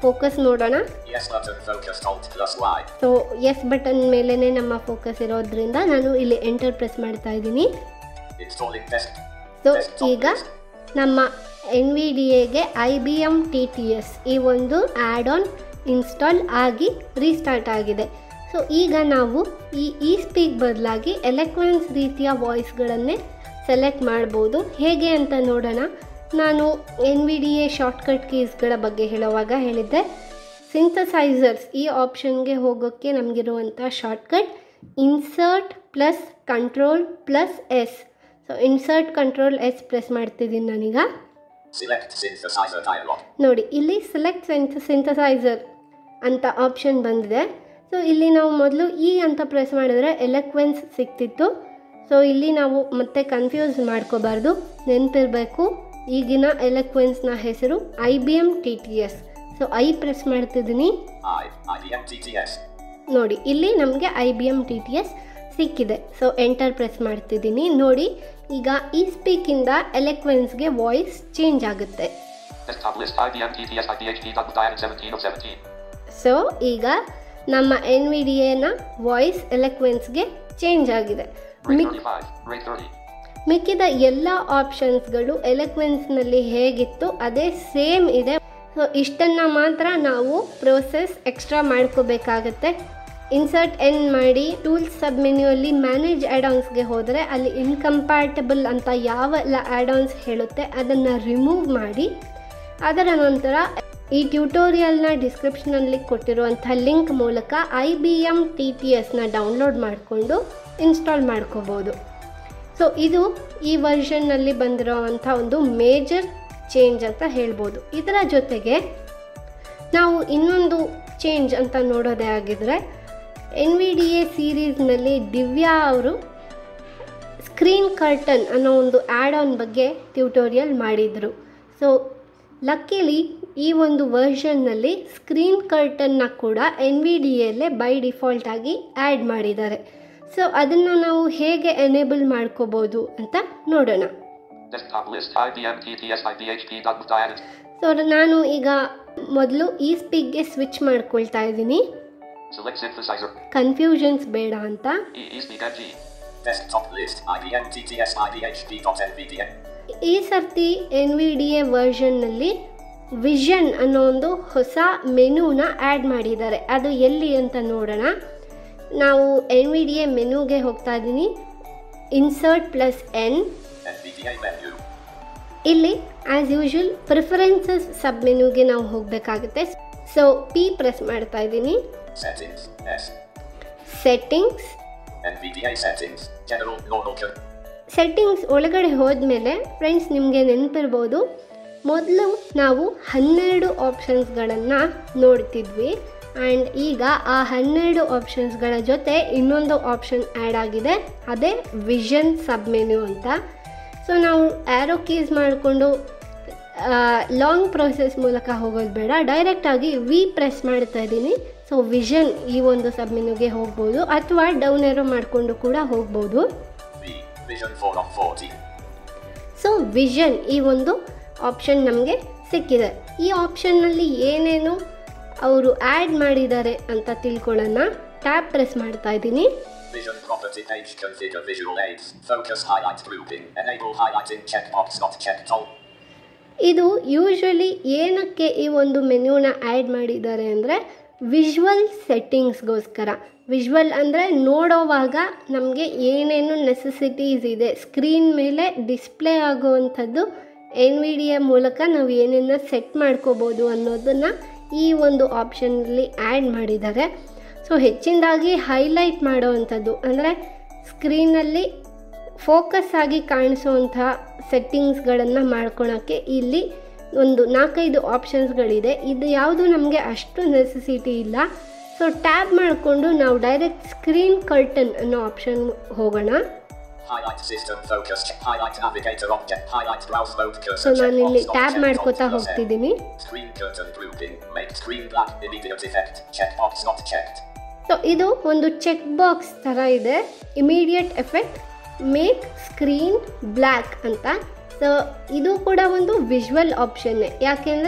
Speaker 2: ಫೋಕಸ್ ನೋಡೋಣ
Speaker 3: Yes button focused Alt plus Y.
Speaker 2: So yes button ಮೇಲೇ ನಮ್ಮ ಫೋಕಸ್ ಇರೋದ್ರಿಂದ ನಾನು ಇಲ್ಲಿ ಎಂಟರ್ ಪ್ರೆಸ್ ಮಾಡ್ತಾ ಇದ್ದೀನಿ
Speaker 3: Installing desk.
Speaker 2: ಸೊ
Speaker 3: desktop
Speaker 2: ಈಗ
Speaker 3: list.
Speaker 2: ನಮ್ಮ ಎನ್ ವಿ ಡಿ ಎಗೆ I B M T T S ಈ ಒಂದು ಆ್ಯಡ್ ಆನ್ ಇನ್ಸ್ಟಾಲ್ ಆಗಿ ರೀಸ್ಟಾರ್ಟ್ ಆಗಿದೆ ಸೊ ಈಗ ನಾವು ಈ ಇ ಸ್ಪೀಕ್ ಬದಲಾಗಿ ಎಲೆಕ್ಟ್ರಾನ್ಸ್ ರೀತಿಯ ವಾಯ್ಸ್ಗಳನ್ನೇ ಸೆಲೆಕ್ಟ್ ಮಾಡ್ಬೋದು ಹೇಗೆ ಅಂತ ನೋಡೋಣ ನಾನು N V D A shortcut ಕೀಸ್ಗಳ ಬಗ್ಗೆ ಹೇಳುವಾಗ ಹೇಳಿದ್ದೆ ಸಿಂಥಸೈಸರ್ಸ್ ಈ ಆಪ್ಷನ್ಗೆ ಹೋಗೋಕ್ಕೆ ನಮಗಿರುವಂಥ shortcut insert plus control plus S so insert control S press ಮಾಡ್ತಿದ್ದೀನಿ ನಾನೀಗ
Speaker 3: Select synthesizer dialog.
Speaker 2: ನೋಡಿ ಇಲ್ಲಿ ಸೆಲೆಕ್ಟ್ ಸೆಂಥ ಸಿಂಥಸೈಸರ್ ಅಂತ ಆಪ್ಷನ್ ಬಂದಿದೆ ಸೊ ಇಲ್ಲಿ ನಾವು ಮೊದಲು ಇ ಅಂತ ಪ್ರೆಸ್ ಮಾಡಿದ್ರೆ ಎಲೆಕ್ವೆನ್ಸ್ ಸಿಕ್ತಿತ್ತು ಸೊ ಇಲ್ಲಿ ನಾವು ಮತ್ತೆ ಕನ್ಫ್ಯೂಸ್ ಮಾಡ್ಕೋಬಾರ್ದು ನೆನಪಿರಬೇಕು ಈಗಿನ ಎಲೆಕ್ವೆನ್ಸ್ನ ಹೆಸರು I B M T T S so I press ಮಾಡ್ತಿದ್ದೀನಿ
Speaker 3: I. IBM TTS.
Speaker 2: ನೋಡಿ ಇಲ್ಲಿ ನಮಗೆ I B M T T S ಸಿಕ್ಕಿದೆ ಸೊ ಎಂಟರ್ ಪ್ರೆಸ್ ಮಾಡ್ತಿದ್ದೀನಿ ನೋಡಿ ಈಗ ಈ ಸ್ಪೀಕಿಂದ ಎಲೆಕ್ವೆನ್ಸ್ಗೆ ವಾಯ್ಸ್ ಚೇಂಜ್ ಆಗುತ್ತೆ
Speaker 4: Desktop list IBM TTS IBHP double diamond 17 of 17.
Speaker 2: So ಈಗ ನಮ್ಮ ಎನ್ ವಿ ಡಿ ಎನ ವಾಯ್ಸ್ ಎಲೆಕ್ವೆನ್ಸ್ಗೆ ಚೇಂಜ್ ಆಗಿದೆ
Speaker 4: Rate
Speaker 2: ಮಿಕ್
Speaker 4: 35. Rate 30.
Speaker 2: ಮಿಕ್ಕಿದ ಎಲ್ಲ ಆಪ್ಷನ್ಸ್ಗಳು ಎಲೆಕ್ವೆನ್ಸ್ನಲ್ಲಿ ಹೇಗಿತ್ತು ಅದೇ ಸೇಮ್ ಇದೆ ಸೊ ಇಷ್ಟನ್ನು ಮಾತ್ರ ನಾವು ಪ್ರೋಸೆಸ್ ಎಕ್ಸ್ಟ್ರಾ ಮಾಡ್ಕೋಬೇಕಾಗತ್ತೆ ಇನ್ಸರ್ಟ್ ಎನ್ ಮಾಡಿ ಟೂಲ್ಸ್ ಸಬ್ ಮೆನ್ಯೂಯಲ್ಲಿ ಮ್ಯಾನೇಜ್ ಆ್ಯಡಾನ್ಸ್ಗೆ ಹೋದರೆ ಅಲ್ಲಿ ಇನ್ಕಂಪ್ಯಾಟಬಲ್ ಅಂತ ಯಾವೆಲ್ಲ ಆ್ಯಡಾನ್ಸ್ ಹೇಳುತ್ತೆ ಅದನ್ನು ರಿಮೂವ್ ಮಾಡಿ ಅದರ ನಂತರ ಈ ಟ್ಯೂಟೋರಿಯಲ್ನ ಡಿಸ್ಕ್ರಿಪ್ಷನಲ್ಲಿ ಕೊಟ್ಟಿರುವಂಥ ಲಿಂಕ್ ಮೂಲಕ I B M T T ಎಸ್ನ ಡೌನ್ಲೋಡ್ ಮಾಡಿಕೊಂಡು ಇನ್ಸ್ಟಾಲ್ ಮಾಡ್ಕೋಬೋದು ಸೊ ಇದು ಈ ವರ್ಷನ್ನಲ್ಲಿ ಬಂದಿರೋವಂಥ ಒಂದು ಮೇಜರ್ ಚೇಂಜ್ ಅಂತ ಹೇಳ್ಬೋದು ಇದರ ಜೊತೆಗೆ ನಾವು ಇನ್ನೊಂದು ಚೇಂಜ್ ಅಂತ ನೋಡೋದೇ ಆಗಿದ್ರೆ ಎನ್ ವಿ ಡಿ ಎ ಸೀರೀಸ್ನಲ್ಲಿ ದಿವ್ಯಾ ಅವರು ಸ್ಕ್ರೀನ್ ಕರ್ಟನ್ ಅನ್ನೋ ಒಂದು ಆ್ಯಡ್ ಆನ್ ಬಗ್ಗೆ ಟ್ಯೂಟೋರಿಯಲ್ ಮಾಡಿದರು ಸೊ ಲಕ್ಕಿಲಿ ಈ ಒಂದು ವರ್ಷನ್ನಲ್ಲಿ ಸ್ಕ್ರೀನ್ ಕರ್ಟನ್ನ ಕೂಡ ಎನ್ ವಿ ಡಿ ಎಲ್ಲೇ ಬೈ ಡಿಫಾಲ್ಟ್ ಆಗಿ ಆ್ಯಡ್ ಮಾಡಿದ್ದಾರೆ ಸೊ ಅದನ್ನು ನಾವು ಹೇಗೆ ಎನೇಬಲ್ ಮಾಡ್ಕೋಬೋದು ಅಂತ ನೋಡೋಣ
Speaker 4: Desktop list IBM TTS IBHP double diamond.
Speaker 2: So ನಾನು ಈಗ ಮೊದಲು ಈ ಸ್ಪೀಕ್ಗೆ ಸ್ವಿಚ್ ಮಾಡ್ಕೊಳ್ತಾ ಇದ್ದೀನಿ
Speaker 4: Select synthesizer.
Speaker 2: ಕನ್ಫ್ಯೂಷನ್ಸ್ ಬೇಡ ಅಂತ
Speaker 4: E E speak NG.
Speaker 3: Desktop list IBM TTS IBHP.NVDA.
Speaker 2: ಈ ಸರ್ತಿ ಎನ್ ವಿ ಡಿ ಎ ವರ್ಷನ್ನಲ್ಲಿ ವಿಷನ್ ಅನ್ನೋ ಒಂದು ಹೊಸ ಮೆನುನ ಆ್ಯಡ್ ಮಾಡಿದ್ದಾರೆ ಅದು ಎಲ್ಲಿ ಅಂತ ನೋಡೋಣ ನಾವು ಎನ್ ವಿ ಡಿ ಎ ಮೆನುಗೆ ಹೋಗ್ತಾ ಇದ್ದೀನಿ insert plus N
Speaker 3: NVDA menu.
Speaker 2: ಇಲ್ಲಿ ಆ್ಯಸ್ ಯೂಶುವಲ್ ಪ್ರಿಫರೆನ್ಸಸ್ ಸಬ್ ಮೆನುಗೆ ನಾವು ಹೋಗಬೇಕಾಗುತ್ತೆ ಸೊ ಪಿ ಪ್ರೆಸ್ ಮಾಡ್ತಾ ಇದ್ದೀನಿ
Speaker 3: Settings. S.
Speaker 2: Settings
Speaker 3: NVDA settings. General normal. co-
Speaker 2: settings ಒಳಗಡೆ ಹೋದ್ಮೇಲೆ ಫ್ರೆಂಡ್ಸ್ ನಿಮಗೆ ನೆನಪಿರ್ಬೋದು ಮೊದಲು ನಾವು ಹನ್ನೆರಡು ಆಪ್ಷನ್ಸ್ಗಳನ್ನು ನೋಡ್ತಿದ್ವಿ ಆ್ಯಂಡ್ ಈಗ ಆ ಹನ್ನೆರಡು ಆಪ್ಷನ್ಸ್ಗಳ ಜೊತೆ ಇನ್ನೊಂದು ಆಪ್ಷನ್ ಆ್ಯಡ್ ಆಗಿದೆ ಅದೇ ವಿಷನ್ ಸಬ್ ಮೆನ್ಯೂ ಅಂತ ಸೊ ನಾವು ಆ್ಯರೋ ಕೀಸ್ ಮಾಡಿಕೊಂಡು ಲಾಂಗ್ ಪ್ರೊಸೆಸ್ ಮೂಲಕ ಹೋಗೋದು ಬೇಡ ಡೈರೆಕ್ಟಾಗಿ ವಿ ಪ್ರೆಸ್ ಮಾಡ್ತಾ ಇದ್ದೀನಿ ಸೊ ವಿಷನ್ ಈ ಒಂದು ಸಬ್ ಮೆನ್ಯೂಗೆ ಹೋಗ್ಬೋದು ಅಥವಾ ಡೌನ್ ಏರೋ ಮಾಡಿಕೊಂಡು ಕೂಡ ಹೋಗ್ಬೋದು
Speaker 3: V. Vision 4 of 14.
Speaker 2: So vision ಈ ಒಂದು ಆಪ್ಷನ್ ನಮಗೆ ಸಿಕ್ಕಿದೆ ಈ ಆಪ್ಷನ್ನಲ್ಲಿ ಏನೇನು ಅವರು ಆ್ಯಡ್ ಮಾಡಿದ್ದಾರೆ ಅಂತ ತಿಳ್ಕೊಳ್ಳೋಣ ಟ್ಯಾಬ್ ಪ್ರೆಸ್ ಮಾಡ್ತಾ ಇದ್ದೀನಿ
Speaker 3: Vision property page configure visual aids. Focus highlight grouping. Enable highlighting checkbox not checked all.
Speaker 2: ಇದು ಯೂಶ್ವಲಿ ಏನಕ್ಕೆ ಈ ಒಂದು ಮೆನ್ಯೂನ ಆ್ಯಡ್ ಮಾಡಿದ್ದಾರೆ ಅಂದರೆ ವಿಜುವಲ್ ಸೆಟ್ಟಿಂಗ್ಸ್ಗೋಸ್ಕರ ವಿಜುವಲ್ ಅಂದರೆ ನೋಡೋವಾಗ ನಮಗೆ ಏನೇನು ನೆಸೆಸಿಟೀಸ್ ಇದೆ ಸ್ಕ್ರೀನ್ ಮೇಲೆ ಡಿಸ್ಪ್ಲೇ ಆಗುವಂಥದ್ದು ಎನ್ ವಿ ಡಿ ಎ ಮೂಲಕ ನಾವು ಏನೇನು ಸೆಟ್ ಮಾಡ್ಕೋಬೋದು ಅನ್ನೋದನ್ನು ಈ ಒಂದು ಆಪ್ಷನಲ್ಲಿ ಆ್ಯಡ್ ಮಾಡಿದ್ದಾರೆ ಸೊ ಹೆಚ್ಚಿನದಾಗಿ ಹೈಲೈಟ್ ಮಾಡೋವಂಥದ್ದು ಅಂದರೆ ಸ್ಕ್ರೀನಲ್ಲಿ ಫೋಕಸ್ ಆಗಿ ಕಾಣಿಸುವಂಥ ಸೆಟ್ಟಿಂಗ್ಸ್ಗಳನ್ನು ಮಾಡ್ಕೊಳಕ್ಕೆ ಇಲ್ಲಿ ಒಂದು ನಾಲ್ಕೈದು ಆಪ್ಷನ್ಸ್ಗಳಿದೆ ಇದು ಯಾವುದು ನಮಗೆ ಅಷ್ಟು ನೆಸೆಸಿಟಿ ಇಲ್ಲ ಸೊ ಟ್ಯಾಬ್ ಮಾಡಿಕೊಂಡು ನಾವು ಡೈರೆಕ್ಟ್ ಸ್ಕ್ರೀನ್ ಕರ್ಟನ್ ಅನ್ನೋ ಆಪ್ಷನ್ ಹೋಗೋಣ
Speaker 3: Highlight system focus. Check. Highlight navigator object. Highlight browse mode
Speaker 2: so
Speaker 3: cursor.
Speaker 2: ನಾನು ಇಲ್ಲಿ
Speaker 3: checkbox not
Speaker 2: ಟ್ಯಾಬ್
Speaker 3: checked.
Speaker 2: ಮಾಡ್ಕೋತಾ
Speaker 3: Alt plus N.
Speaker 2: ಹೋಗ್ತಿದ್ದೀನಿ
Speaker 3: Screen curtain grouping. Make screen black. Immediate effect. Checkbox not checked.
Speaker 2: So ಇದು ಒಂದು check box ಥರ ಇದೆ immediate effect make screen black ಅಂತ so ಇದು ಕೂಡ ಒಂದು ವಿಜುವಲ್ ಆಪ್ಷನ್ನೇ ಯಾಕೆಂದರೆ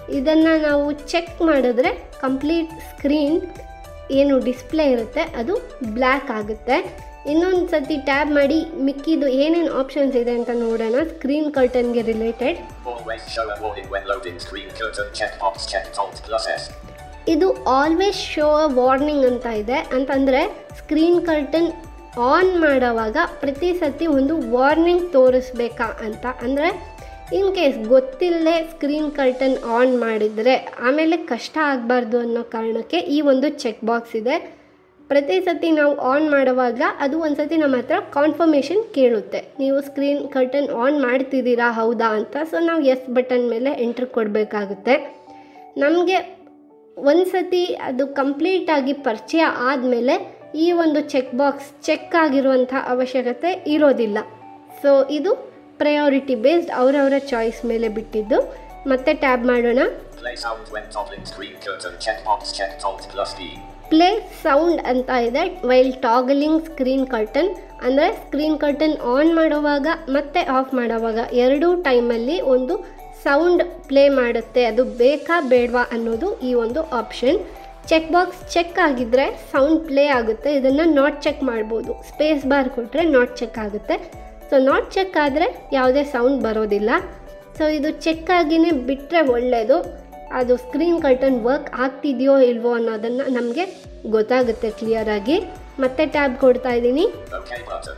Speaker 2: ಇದನ್ನು ನಾವು ಚೆಕ್ ಮಾಡಿದ್ರೆ ಕಂಪ್ಲೀಟ್ ಸ್ಕ್ರೀನ್ ಏನು ಡಿಸ್ಪ್ಲೇ ಇರುತ್ತೆ ಅದು ಬ್ಲ್ಯಾಕ್ ಆಗುತ್ತೆ ಇನ್ನೊಂದು ಸತಿ ಟ್ಯಾಬ್ ಮಾಡಿ ಮಿಕ್ಕಿದು ಏನೇನು ಆಪ್ಷನ್ಸ್ ಇದೆ ಅಂತ ನೋಡೋಣ ಸ್ಕ್ರೀನ್ ಕರ್ಟನ್ಗೆ related
Speaker 3: Always show a warning when loading screen curtain checkbox checked Alt plus S.
Speaker 2: ಇದು ಆಲ್ವೇಸ್ ಶೋ ವಾರ್ನಿಂಗ್ ಅಂತ ಇದೆ ಅಂತಂದರೆ ಸ್ಕ್ರೀನ್ ಕರ್ಟನ್ ಆನ್ ಮಾಡೋವಾಗ ಪ್ರತಿ ಸತಿ ಒಂದು ವಾರ್ನಿಂಗ್ ತೋರಿಸ್ಬೇಕಾ ಅಂತ ಅಂದರೆ ಇನ್ ಕೇಸ್ ಗೊತ್ತಿಲ್ಲದೆ ಸ್ಕ್ರೀನ್ ಕರ್ಟನ್ ಆನ್ ಮಾಡಿದರೆ ಆಮೇಲೆ ಕಷ್ಟ ಆಗಬಾರ್ದು ಅನ್ನೋ ಕಾರಣಕ್ಕೆ ಈ ಒಂದು ಚೆಕ್ ಬಾಕ್ಸ್ ಇದೆ ಪ್ರತಿ ಸತಿ ನಾವು ಆನ್ ಮಾಡುವಾಗ ಅದು ಒಂದು ಸತಿ ನಮ್ಮ ಹತ್ರ ಕಾನ್ಫರ್ಮೇಷನ್ ಕೇಳುತ್ತೆ ನೀವು ಸ್ಕ್ರೀನ್ ಕರ್ಟನ್ ಆನ್ ಮಾಡ್ತಿದ್ದೀರಾ ಹೌದಾ ಅಂತ ಸೊ ನಾವು ಎಸ್ ಬಟನ್ ಮೇಲೆ ಎಂಟ್ರ್ ಕೊಡಬೇಕಾಗುತ್ತೆ ನಮಗೆ ಒಂದು ಸತಿ ಅದು ಕಂಪ್ಲೀಟಾಗಿ ಪರಿಚಯ ಆದಮೇಲೆ ಈ ಒಂದು ಚೆಕ್ ಬಾಕ್ಸ್ ಚೆಕ್ ಆಗಿರುವಂಥ ಅವಶ್ಯಕತೆ ಇರೋದಿಲ್ಲ ಸೊ ಇದು ಪ್ರಯಾರಿಟಿ ಬೇಸ್ಡ್ ಅವರವರ ಚಾಯ್ಸ್ ಮೇಲೆ ಬಿಟ್ಟಿದ್ದು ಮತ್ತೆ ಟ್ಯಾಬ್ ಮಾಡೋಣ
Speaker 3: Play sound when toggling screen curtain checkbox checked Alt plus D.
Speaker 2: Play sound ಅಂತ ಇದೆ ವೈಲ್ ಟಾಗಲಿಂಗ್ ಸ್ಕ್ರೀನ್ ಕರ್ಟನ್ ಅಂದರೆ ಸ್ಕ್ರೀನ್ ಕರ್ಟನ್ ಆನ್ ಮಾಡುವಾಗ ಮತ್ತು ಆಫ್ ಮಾಡುವಾಗ ಎರಡೂ ಟೈಮಲ್ಲಿ ಒಂದು ಸೌಂಡ್ ಪ್ಲೇ ಮಾಡುತ್ತೆ ಅದು ಬೇಕಾ ಬೇಡವಾ ಅನ್ನೋದು ಈ ಒಂದು ಆಪ್ಷನ್ ಚೆಕ್ ಬಾಕ್ಸ್ ಚೆಕ್ ಆಗಿದ್ದರೆ ಸೌಂಡ್ ಪ್ಲೇ ಆಗುತ್ತೆ ಇದನ್ನು ನಾಟ್ ಚೆಕ್ ಮಾಡ್ಬೋದು ಸ್ಪೇಸ್ ಬಾರ್ ಕೊಟ್ಟರೆ ನಾಟ್ ಚೆಕ್ ಆಗುತ್ತೆ ಸೊ ನಾಟ್ ಚೆಕ್ ಆದರೆ ಯಾವುದೇ ಸೌಂಡ್ ಬರೋದಿಲ್ಲ ಸೊ ಇದು ಚೆಕ್ ಆಗಿನೇ ಬಿಟ್ಟರೆ ಒಳ್ಳೆಯದು ಅದು ಸ್ಕ್ರೀನ್ ಕರ್ಟನ್ ವರ್ಕ್ ಆಗ್ತಿದೆಯೋ ಇಲ್ವೋ ಅನ್ನೋದನ್ನು ನಮಗೆ ಗೊತ್ತಾಗುತ್ತೆ ಕ್ಲಿಯರಾಗಿ ಮತ್ತೆ ಟ್ಯಾಬ್ ಕೊಡ್ತಾ ಇದ್ದೀನಿ
Speaker 3: OK button.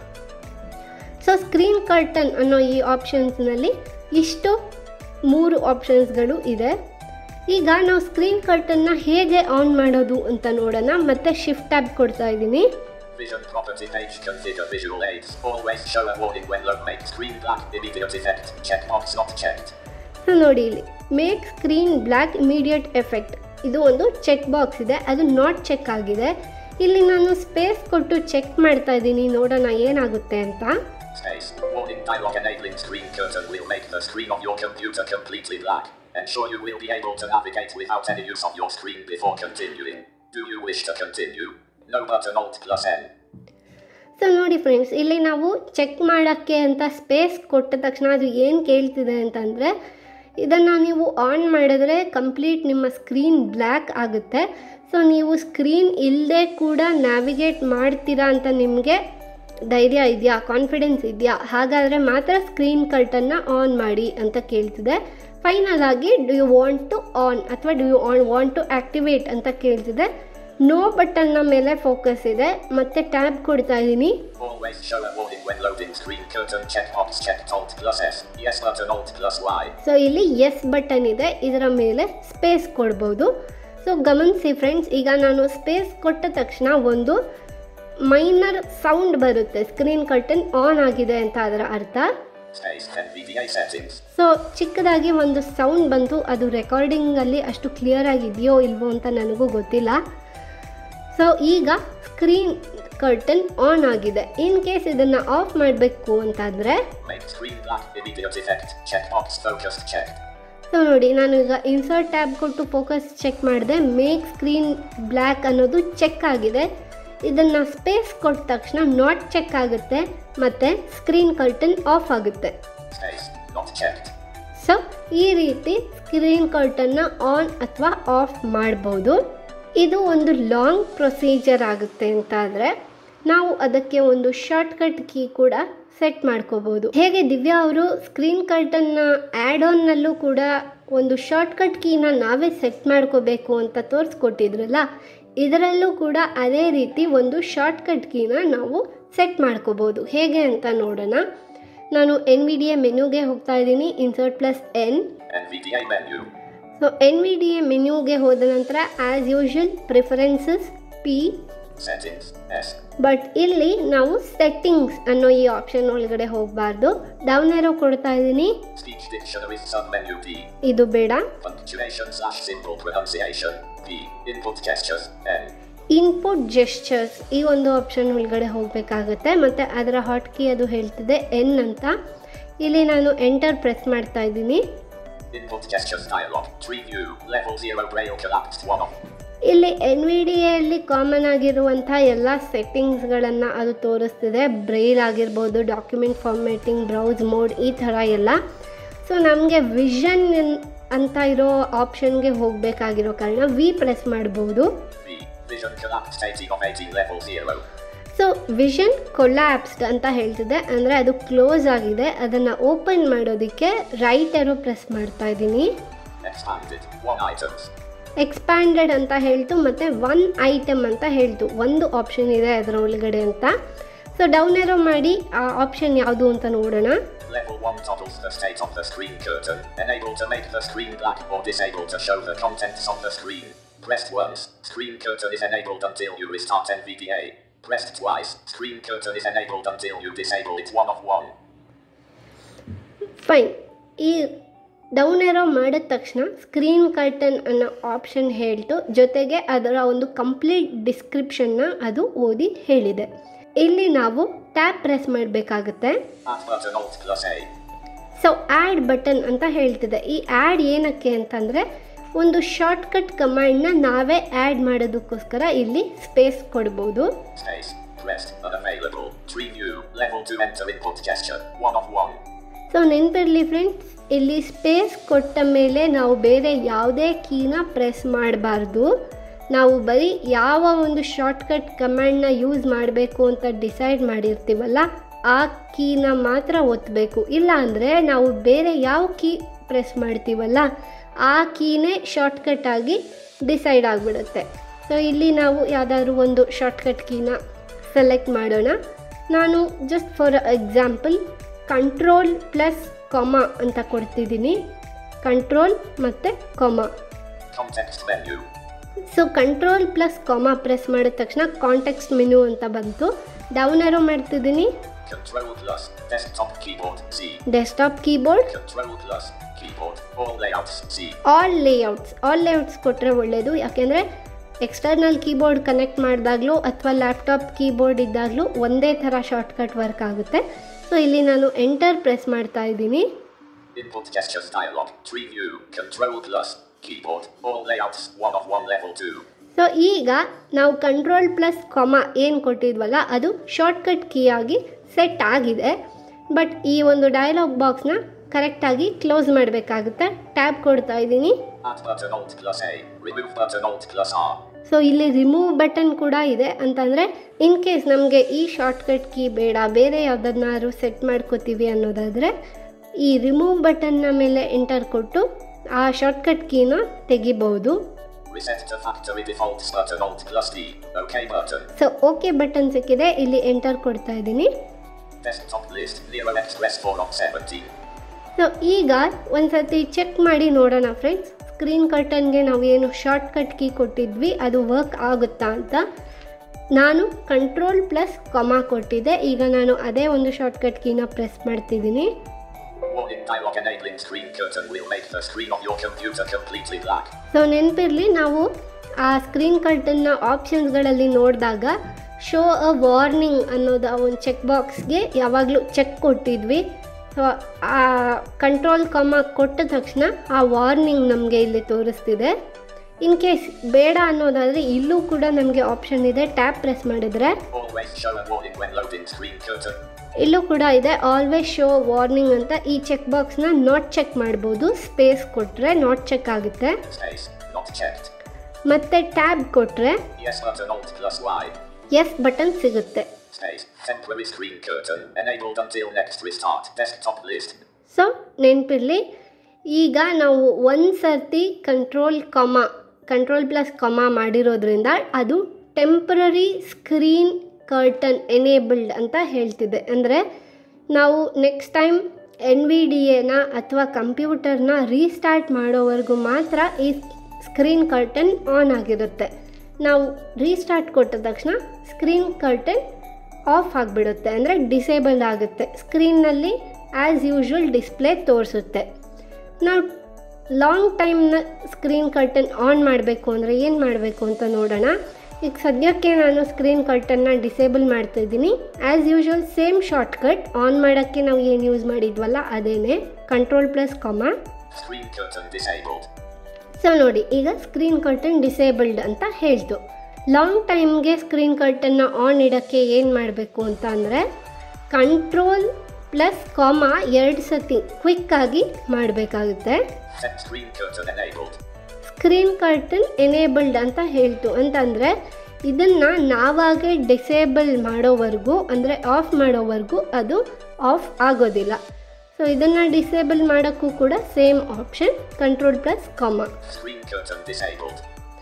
Speaker 2: So screen curtain ಅನ್ನೋ ಈ ಆಪ್ಷನ್ಸ್ನಲ್ಲಿ ಇಷ್ಟು ಮೂರು ಆಪ್ಷನ್ಸ್ಗಳು ಇದೆ ಈಗ ನಾವು ಸ್ಕ್ರೀನ್ ಕರ್ಟನ್ನ ಹೇಗೆ ಆನ್ ಮಾಡೋದು ಅಂತ ನೋಡೋಣ ಮತ್ತೆ ಶಿಫ್ಟ್ ಟ್ಯಾಬ್ ಕೊಡ್ತಾ ಇದ್ದೀನಿ
Speaker 3: Vision property page configure visual aids. Always show a warning when load make screen black immediate effect. Checkbox not checked.
Speaker 2: So ನೋಡಿ ಇಲ್ಲಿ make screen black immediate effect ಇದು ಒಂದು ಚೆಕ್ ಬಾಕ್ಸ್ ಇದೆ ಅದು ನಾಟ್ ಚೆಕ್ ಆಗಿದೆ ಇಲ್ಲಿ ನಾನು ಸ್ಪೇಸ್ ಕೊಟ್ಟು ಚೆಕ್ ಮಾಡ್ತಾ ಇದ್ದೀನಿ ನೋಡೋಣ ಏನಾಗುತ್ತೆ ಅಂತ
Speaker 3: Space. Warning dialog enabling screen curtain will make the screen of your computer completely black. Ensure you will be able to navigate without any use of your screen before continuing. Do you wish to continue? No button Alt plus N.
Speaker 2: So ನೋಡಿ friends ಇಲ್ಲಿ ನಾವು check ಮಾಡೋಕ್ಕೆ ಅಂತ space ಕೊಟ್ಟ ತಕ್ಷಣ ಅದು ಏನು ಕೇಳ್ತಿದೆ ಅಂತಂದರೆ ಇದನ್ನು ನೀವು ಆನ್ ಮಾಡಿದ್ರೆ ಕಂಪ್ಲೀಟ್ ನಿಮ್ಮ ಸ್ಕ್ರೀನ್ ಬ್ಲ್ಯಾಕ್ ಆಗುತ್ತೆ ಸೊ ನೀವು ಸ್ಕ್ರೀನ್ ಇಲ್ಲದೆ ಕೂಡ ನ್ಯಾವಿಗೇಟ್ ಮಾಡ್ತೀರಾ ಅಂತ ನಿಮಗೆ ಧೈರ್ಯ ಇದೆಯಾ ಕಾನ್ಫಿಡೆನ್ಸ್ ಇದೆಯಾ ಹಾಗಾದರೆ ಮಾತ್ರ ಸ್ಕ್ರೀನ್ ಕರ್ಟನ್ನ ಆನ್ ಮಾಡಿ ಅಂತ ಕೇಳ್ತಿದೆ ಫೈನಲ್ ಆಗಿ do you want to on ಅಥವಾ do you on want to activate ಅಂತ ಕೇಳ್ತಿದೆ ನೋ ಬಟನ್ನ ಮೇಲೆ ಫೋಕಸ್ ಇದೆ ಮತ್ತೆ ಟ್ಯಾಬ್ ಕೊಡ್ತಾ ಇದ್ದೀನಿ
Speaker 3: Always show a warning when loading screen curtain checkbox checked Alt plus S. Yes button Alt plus Y.
Speaker 2: So ಇಲ್ಲಿ ಎಸ್ ಬಟನ್ ಇದೆ ಇದರ ಮೇಲೆ ಸ್ಪೇಸ್ ಕೊಡ್ಬೋದು ಸೊ ಗಮನಿಸಿ ಫ್ರೆಂಡ್ಸ್ ಈಗ ನಾನು ಸ್ಪೇಸ್ ಕೊಟ್ಟ ತಕ್ಷಣ ಒಂದು ಮೈನರ್ ಸೌಂಡ್ ಬರುತ್ತೆ ಸ್ಕ್ರೀನ್ ಕರ್ಟನ್ ಆನ್ ಆಗಿದೆ ಅಂತ ಅದರ ಅರ್ಥ
Speaker 3: Space NVDA settings.
Speaker 2: ಸೊ ಚಿಕ್ಕದಾಗಿ ಒಂದು ಸೌಂಡ್ ಬಂತು ಅದು ರೆಕಾರ್ಡಿಂಗಲ್ಲಿ ಅಷ್ಟು ಕ್ಲಿಯರ್ ಆಗಿದೆಯೋ ಇಲ್ವೋ ಅಂತ ನನಗೂ ಗೊತ್ತಿಲ್ಲ ಸೊ ಈಗ ಸ್ಕ್ರೀನ್ ಕರ್ಟನ್ ಆನ್ ಆಗಿದೆ ಇನ್ ಕೇಸ್ ಇದನ್ನು ಆಫ್ ಮಾಡಬೇಕು ಅಂತಾದರೆ
Speaker 3: Make screen black immediate effect. Checkbox focused checked.
Speaker 2: So ನೋಡಿ ನಾನು ಈಗ ಇನ್ಸರ್ಟ್ ಟ್ಯಾಬ್ ಕೊಟ್ಟು ಫೋಕಸ್ ಚೆಕ್ ಮಾಡಿದೆ ಮೇಕ್ ಸ್ಕ್ರೀನ್ ಬ್ಲ್ಯಾಕ್ ಅನ್ನೋದು ಚೆಕ್ ಆಗಿದೆ ಇದನ್ನು ಸ್ಪೇಸ್ ಕೊಟ್ಟ ತಕ್ಷಣ ನಾಟ್ ಚೆಕ್ ಆಗುತ್ತೆ ಮತ್ತು ಸ್ಕ್ರೀನ್ ಕರ್ಟನ್ ಆಫ್ ಆಗುತ್ತೆ
Speaker 3: Space not checked.
Speaker 2: ಸೊ ಈ ರೀತಿ ಸ್ಕ್ರೀನ್ ಕರ್ಟನ್ನ ಆನ್ ಅಥವಾ ಆಫ್ ಮಾಡ್ಬೋದು ಇದು ಒಂದು ಲಾಂಗ್ ಪ್ರೊಸೀಜರ್ ಆಗುತ್ತೆ ಅಂತ ಆದರೆ ನಾವು ಅದಕ್ಕೆ ಒಂದು ಶಾರ್ಟ್ಕಟ್ ಕೀ ಕೂಡ ಸೆಟ್ ಮಾಡ್ಕೋಬೋದು ಹೇಗೆ ದಿವ್ಯಾ ಅವರು ಸ್ಕ್ರೀನ್ ಕರ್ಟನ್ನ ಆ್ಯಡ್ ಆನ್ನಲ್ಲೂ ಕೂಡ ಒಂದು ಶಾರ್ಟ್ಕಟ್ ಕೀನ ನಾವೇ ಸೆಟ್ ಮಾಡ್ಕೋಬೇಕು ಅಂತ ತೋರಿಸ್ಕೊಟ್ಟಿದ್ರಲ್ಲ ಇದರಲ್ಲೂ ಕೂಡ ಅದೇ ರೀತಿ ಒಂದು ಶಾರ್ಟ್ಕಟ್ ಕೀನ ನಾವು ಸೆಟ್ ಮಾಡ್ಕೋಬೋದು ಹೇಗೆ ಅಂತ ನೋಡೋಣ ನಾನು ಎನ್ ವಿ ಡಿ ಎ ಮೆನ್ಯೂಗೆ ಹೋಗ್ತಾ ಇದ್ದೀನಿ insert plus N
Speaker 3: NVDA menu.
Speaker 2: So N V D A ಮೆನ್ಯೂಗೆ ಹೋದ ನಂತರ as usual preferences P
Speaker 3: Settings S.
Speaker 2: But ಇಲ್ಲಿ ನಾವು ಸೆಟ್ಟಿಂಗ್ಸ್ ಅನ್ನೋ ಈ ಆಪ್ಷನ್ ಒಳಗಡೆ ಹೋಗಬಾರ್ದು ಡೌನ್ ಏರೋ ಕೊಡ್ತಾ ಇದ್ದೀನಿ
Speaker 3: Speech dictionary submenu D.
Speaker 2: ಇದು ಬೇಡ
Speaker 3: Punctuation slash symbol pronunciation P. Input gestures N.
Speaker 2: Input gestures ಈ ಒಂದು ಆಪ್ಷನ್ ಒಳಗಡೆ ಹೋಗಬೇಕಾಗುತ್ತೆ ಮತ್ತು ಅದರ ಹಾಟ್ ಕೀ ಅದು ಹೇಳ್ತಿದೆ ಎನ್ ಅಂತ ಇಲ್ಲಿ ನಾನು ಎಂಟರ್ ಪ್ರೆಸ್ ಮಾಡ್ತಾ ಇದ್ದೀನಿ
Speaker 3: Input gestures dialog. Tree view. Level 0 braille collapsed one off.
Speaker 2: ಇಲ್ಲಿ ಎನ್ ವಿ ಡಿ ಎಲ್ಲಿ ಕಾಮನ್ ಆಗಿರುವಂಥ ಎಲ್ಲ ಸೆಟ್ಟಿಂಗ್ಸ್ಗಳನ್ನು ಅದು ತೋರಿಸ್ತಿದೆ ಬ್ರೈಲ್ ಆಗಿರ್ಬೋದು ಡಾಕ್ಯುಮೆಂಟ್ ಫಾರ್ಮೇಟಿಂಗ್ ಬ್ರೌಸ್ ಮೋಡ್ ಈ ಥರ ಎಲ್ಲ ಸೊ ನಮಗೆ ವಿಷನ್ ಅಂತ ಇರೋ ಆಪ್ಷನ್ಗೆ ಹೋಗಬೇಕಾಗಿರೋ ಕಾರಣ ವಿ ಪ್ರೆಸ್ ಮಾಡ್ಬೋದು
Speaker 3: V. Vision collapsed 18 of 18 level 0.
Speaker 2: So vision collapsed ಅಂತ ಹೇಳ್ತಿದೆ ಅಂದರೆ ಅದು ಕ್ಲೋಸ್ ಆಗಿದೆ ಅದನ್ನು ಓಪನ್ ಮಾಡೋದಕ್ಕೆ ರೈಟ್ ಎರೋ ಪ್ರೆಸ್ ಮಾಡ್ತಾ ಇದ್ದೀನಿ
Speaker 3: Expanded. 1 items.
Speaker 2: ಎಕ್ಸ್ಪ್ಯಾಂಡೆಡ್ ಅಂತ ಹೇಳ್ತು ಮತ್ತು ಒನ್ ಐಟಮ್ ಅಂತ ಹೇಳ್ತು ಒಂದು ಆಪ್ಷನ್ ಇದೆ ಅದರ ಒಳಗಡೆ ಅಂತ ಸೊ ಡೌನ್ ಎರೋ ಮಾಡಿ ಆ ಆಪ್ಷನ್ ಯಾವುದು ಅಂತ ನೋಡೋಣ
Speaker 3: Level 1 toggles the state of the screen curtain, enable to make the screen black or disable to show the contents of the screen. Pressed once, screen curtain is enabled until you restart NVDA. Pressed twice, screen curtain is enabled until you disable it one of one.
Speaker 2: Fine ಈ down arrow ಮಾಡಿದ ತಕ್ಷಣ screen curtain ಅನ್ನೋ option ಹೇಳ್ತು ಜೊತೆಗೆ ಅದರ ಒಂದು complete ಡಿಸ್ಕ್ರಿಪ್ಷನ್ನ ಅದು ಓದಿ ಹೇಳಿದೆ ಇಲ್ಲಿ ನಾವು ಟ್ಯಾಪ್ ಪ್ರೆಸ್ ಮಾಡಬೇಕಾಗುತ್ತೆ
Speaker 3: Add button Alt plus A.
Speaker 2: So add button ಅಂತ ಹೇಳ್ತಿದೆ ಈ ಆ್ಯಡ್ ಏನಕ್ಕೆ ಅಂತಂದರೆ ಒಂದು ಶಾರ್ಟ್ಕಟ್ ಕಮಾಂಡ್ನ ನಾವೇ ಆ್ಯಡ್ ಮಾಡೋದಕ್ಕೋಸ್ಕರ ಇಲ್ಲಿ ಸ್ಪೇಸ್ ಕೊಡ್ಬೋದು
Speaker 3: Space. Pressed. Unavailable. Tree view. Level 2 enter input gesture. One of one.
Speaker 2: So ನೆನಪಿರಲಿ ಫ್ರೆಂಡ್ಸ್ ಇಲ್ಲಿ ಸ್ಪೇಸ್ ಕೊಟ್ಟ ಮೇಲೆ ನಾವು ಬೇರೆ ಯಾವುದೇ ಕೀನ ಪ್ರೆಸ್ ಮಾಡಬಾರ್ದು ನಾವು ಬರೀ ಯಾವ ಒಂದು ಶಾರ್ಟ್ಕಟ್ ಕಮಾಂಡ್ನ ಯೂಸ್ ಮಾಡಬೇಕು ಅಂತ ಡಿಸೈಡ್ ಮಾಡಿರ್ತೀವಲ್ಲ ಆ ಕೀನ ಮಾತ್ರ ಒತ್ತಬೇಕು ಇಲ್ಲ ಅಂದರೆ ನಾವು ಬೇರೆ ಯಾವ ಕೀ ಪ್ರೆಸ್ ಮಾಡ್ತೀವಲ್ಲ ಆ ಕೀನೇ ಶಾರ್ಟ್ಕಟ್ ಆಗಿ ಡಿಸೈಡ್ ಆಗಿಬಿಡುತ್ತೆ ಸೊ ಇಲ್ಲಿ ನಾವು ಯಾವುದಾದ್ರೂ ಒಂದು ಶಾರ್ಟ್ಕಟ್ ಕೀನ ಸೆಲೆಕ್ಟ್ ಮಾಡೋಣ ನಾನು just for example control plus comma ಅಂತ ಕೊಡ್ತಿದ್ದೀನಿ ಕಂಟ್ರೋಲ್ ಮತ್ತು comma
Speaker 3: Context menu.
Speaker 2: So control plus comma press ಮಾಡಿದ ತಕ್ಷಣ ಕಾಂಟೆಕ್ಸ್ಟ್ ಮೆನು ಅಂತ ಬಂತು ಡೌನ್ ಆರೋ ಮಾಡ್ತಿದ್ದೀನಿ
Speaker 3: Control plus. Desktop keyboard. C.
Speaker 2: Desktop keyboard
Speaker 3: Control plus. Keyboard. All layouts. C.
Speaker 2: All layouts all layouts ಕೊಟ್ಟರೆ ಒಳ್ಳೆಯದು ಯಾಕೆಂದರೆ ಎಕ್ಸ್ಟರ್ನಲ್ ಕೀಬೋರ್ಡ್ ಕನೆಕ್ಟ್ ಮಾಡಿದಾಗಲೂ ಅಥವಾ laptop keyboard ಇದ್ದಾಗಲೂ ಒಂದೇ ಥರ ಶಾರ್ಟ್ಕಟ್ ವರ್ಕ್ ಆಗುತ್ತೆ ಸೊ ಇಲ್ಲಿ ನಾನು ಎಂಟರ್ ಪ್ರೆಸ್ ಮಾಡ್ತಾ ಇದ್ದೀನಿ
Speaker 3: Input gestures dialog. Tree view. Control plus. Keyboard. All layouts. One of one level 2.
Speaker 2: So ಈಗ ನಾವು ಕಂಟ್ರೋಲ್ ಪ್ಲಸ್ ಕೊಮ ಏನು ಕೊಟ್ಟಿದ್ವಲ್ಲ ಅದು ಶಾರ್ಟ್ಕಟ್ ಕೀ ಆಗಿ ಸೆಟ್ ಆಗಿದೆ ಬಟ್ ಈ ಒಂದು ಡೈಲಾಗ್ ಬಾಕ್ಸ್ನ ಕರೆಕ್ಟಾಗಿ ಕ್ಲೋಸ್ ಮಾಡಬೇಕಾಗುತ್ತೆ ಟ್ಯಾಬ್ ಕೊಡ್ತಾ ಇದ್ದೀನಿ
Speaker 3: Add button Alt plus A. Remove button Alt plus R.
Speaker 2: So ಇಲ್ಲಿ ರಿಮೂವ್ ಬಟನ್ ಕೂಡ ಇದೆ ಅಂತಂದರೆ ಇನ್ ಕೇಸ್ ನಮಗೆ ಈ ಶಾರ್ಟ್ಕಟ್ ಕೀ ಬೇಡ ಬೇರೆ ಯಾವುದನ್ನಾದ್ರು ಸೆಟ್ ಮಾಡ್ಕೋತೀವಿ ಅನ್ನೋದಾದರೆ ಈ ರಿಮೂವ್ ಬಟನ್ನ ಮೇಲೆ ಎಂಟರ್ ಕೊಟ್ಟು ಆ ಶಾರ್ಟ್ಕಟ್ ಕೀನ ತೆಗಿಬಹುದು
Speaker 3: Reset to factory defaults button Alt plus D. OK button.
Speaker 2: So okay button ಸಿಕ್ಕಿದೆ ಇಲ್ಲಿ ಎಂಟರ್ ಕೊಡ್ತಾ ಇದ್ದೀನಿ
Speaker 3: Desktop list. Nero Express 4 of 17.
Speaker 2: So ಈಗ ಒಂದ್ಸತಿ ಚೆಕ್ ಮಾಡಿ ನೋಡೋಣ ಫ್ರೆಂಡ್ಸ್ ಸ್ಕ್ರೀನ್ ಕರ್ಟನ್ಗೆ ನಾವು ಏನು ಶಾರ್ಟ್ಕಟ್ ಕೀ ಕೊಟ್ಟಿದ್ವಿ ಅದು ವರ್ಕ್ ಆಗುತ್ತಾ ಅಂತ ನಾನು ಕಂಟ್ರೋಲ್ ಪ್ಲಸ್ ಕೊಮ ಕೊಟ್ಟಿದ್ದೆ ಈಗ ನಾನು ಅದೇ ಒಂದು ಶಾರ್ಟ್ಕಟ್ ಕೀನ ಪ್ರೆಸ್ ಮಾಡ್ತಿದ್ದೀನಿ
Speaker 3: Warning dialog enabling screen curtain will make the screen of your computer completely black.
Speaker 2: So ನೆನಪಿರಲಿ ನಾವು ಆ ಸ್ಕ್ರೀನ್ ಕರ್ಟನ್ನ ಆಪ್ಷನ್ಸ್ಗಳಲ್ಲಿ ನೋಡಿದಾಗ ಶೋ ಅ ವಾರ್ನಿಂಗ್ ಅನ್ನೋದು ಆ ಒಂದು ಚೆಕ್ ಬಾಕ್ಸ್ಗೆ ಯಾವಾಗಲೂ ಚೆಕ್ ಕೊಟ್ಟಿದ್ವಿ ಸೊ ಆ ಕಂಟ್ರೋಲ್ ಕಮ ಕೊಟ್ಟ ತಕ್ಷಣ ಆ ವಾರ್ನಿಂಗ್ ನಮಗೆ ಇಲ್ಲಿ ತೋರಿಸ್ತಿದೆ ಇನ್ ಕೇಸ್ ಬೇಡ ಅನ್ನೋದಾದರೆ ಇಲ್ಲೂ ಕೂಡ ನಮಗೆ ಆಪ್ಷನ್ ಇದೆ ಟ್ಯಾಪ್ ಪ್ರೆಸ್ ಮಾಡಿದರೆ
Speaker 3: Always show a warning when loading screen curtain.
Speaker 2: ಇಲ್ಲೂ ಕೂಡ ಇದೆ ಆಲ್ವೇಸ್ ಶೋ ವಾರ್ನಿಂಗ್ ಅಂತ ಈ ಚೆಕ್ ಬಾಕ್ಸ್ನ ನಾಟ್ ಚೆಕ್ ಮಾಡ್ಬೋದು ಸ್ಪೇಸ್ ಕೊಟ್ಟರೆ ನಾಟ್ ಚೆಕ್ ಆಗುತ್ತೆ
Speaker 3: Space. Not checked.
Speaker 2: ಮತ್ತು ಟ್ಯಾಬ್ ಕೊಟ್ಟರೆ
Speaker 3: Yes button Alt plus Y.
Speaker 2: Yes button ಸಿಗುತ್ತೆ
Speaker 3: Space. Temporary screen curtain. Enabled until next restart. Desktop list.
Speaker 2: So ನೆನಪಿರಲಿ ಈಗ ನಾವು ಒಂದು ಸರ್ತಿ ಕಂಟ್ರೋಲ್ ಕಮ ಕಂಟ್ರೋಲ್ ಪ್ಲಸ್ ಕಮ ಮಾಡಿರೋದ್ರಿಂದ ಅದು ಟೆಂಪ್ರರಿ ಸ್ಕ್ರೀನ್ ಕರ್ಟನ್ ಎನೇಬಲ್ಡ್ ಅಂತ ಹೇಳ್ತಿದೆ ಅಂದರೆ ನಾವು next time N V D ಎನ ಅಥವಾ ಕಂಪ್ಯೂಟರ್ನ ರೀಸ್ಟಾರ್ಟ್ ಮಾಡೋವರೆಗೂ ಮಾತ್ರ ಈ ಸ್ಕ್ರೀನ್ ಕರ್ಟನ್ ಆನ್ ಆಗಿರುತ್ತೆ ನಾವು ರೀಸ್ಟಾರ್ಟ್ ಕೊಟ್ಟ ತಕ್ಷಣ ಸ್ಕ್ರೀನ್ ಕರ್ಟನ್ ಆಫ್ ಆಗಿಬಿಡುತ್ತೆ ಅಂದರೆ ಡಿಸೇಬಲ್ ಆಗುತ್ತೆ ಸ್ಕ್ರೀನ್ನಲ್ಲಿ ಆ್ಯಸ್ ಯೂಶ್ವಲ್ ಡಿಸ್ಪ್ಲೇ ತೋರಿಸುತ್ತೆ ನಾವು ಲಾಂಗ್ ಟೈಮ್ನ ಸ್ಕ್ರೀನ್ ಕರ್ಟನ್ ಆನ್ ಮಾಡಬೇಕು ಅಂದರೆ ಏನು ಮಾಡಬೇಕು ಅಂತ ನೋಡೋಣ ಈಗ ಸದ್ಯಕ್ಕೆ ನಾನು ಸ್ಕ್ರೀನ್ ಕರ್ಟನ್ನ ಡಿಸೇಬಲ್ ಮಾಡ್ತಾಯಿದ್ದೀನಿ as usual same shortcut on ಮಾಡೋಕ್ಕೆ ನಾವು ಏನು ಯೂಸ್ ಮಾಡಿದ್ವಲ್ಲ ಅದೇನೆ control plus comma
Speaker 3: Screen curtain disabled.
Speaker 2: So ನೋಡಿ ಈಗ ಸ್ಕ್ರೀನ್ ಕರ್ಟನ್ ಡಿಸೇಬಲ್ಡ್ ಅಂತ ಹೇಳ್ತು ಲಾಂಗ್ ಟೈಮ್ಗೆ ಸ್ಕ್ರೀನ್ ಕರ್ಟನ್ನ ಆನ್ ಇಡೋಕ್ಕೆ ಏನು ಮಾಡಬೇಕು ಅಂತ ಅಂದರೆ ಕಂಟ್ರೋಲ್ ಪ್ಲಸ್ ಕಾಮ ಎರಡು ಸತಿ ಕ್ವಿಕ್ಕಾಗಿ ಮಾಡಬೇಕಾಗುತ್ತೆ
Speaker 3: Set screen curtain enabled.
Speaker 2: Screen curtain enabled ಅಂತ ಹೇಳ್ತು ಅಂತಂದರೆ ಇದನ್ನು ನಾವಾಗೆ ಡಿಸೇಬಲ್ ಮಾಡೋವರೆಗೂ ಅಂದರೆ ಆಫ್ ಮಾಡೋವರೆಗೂ ಅದು ಆಫ್ ಆಗೋದಿಲ್ಲ ಸೊ ಇದನ್ನು ಡಿಸೇಬಲ್ ಮಾಡೋಕ್ಕೂ ಕೂಡ same option control plus comma
Speaker 3: Screen curtain disabled.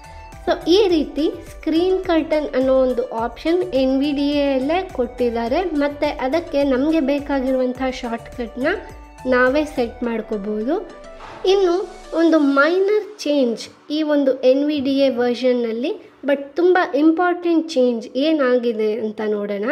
Speaker 2: So ಈ ರೀತಿ ಸ್ಕ್ರೀನ್ ಕರ್ಟನ್ ಅನ್ನೋ ಒಂದು ಆಪ್ಷನ್ ಎನ್ ವಿ ಡಿ ಎಯಲ್ಲೇ ಕೊಟ್ಟಿದ್ದಾರೆ ಮತ್ತು ಅದಕ್ಕೆ ನಮಗೆ ಬೇಕಾಗಿರುವಂಥ ಶಾರ್ಟ್ಕಟ್ನ ನಾವೇ ಸೆಟ್ ಮಾಡ್ಕೋಬೋದು ಇನ್ನು ಒಂದು ಮೈನರ್ ಚೇಂಜ್ ಈ ಒಂದು ಎನ್ ವಿ ಡಿ ಎ ವರ್ಷನ್ನಲ್ಲಿ ಬಟ್ ತುಂಬ ಇಂಪಾರ್ಟೆಂಟ್ ಚೇಂಜ್ ಏನಾಗಿದೆ ಅಂತ ನೋಡೋಣ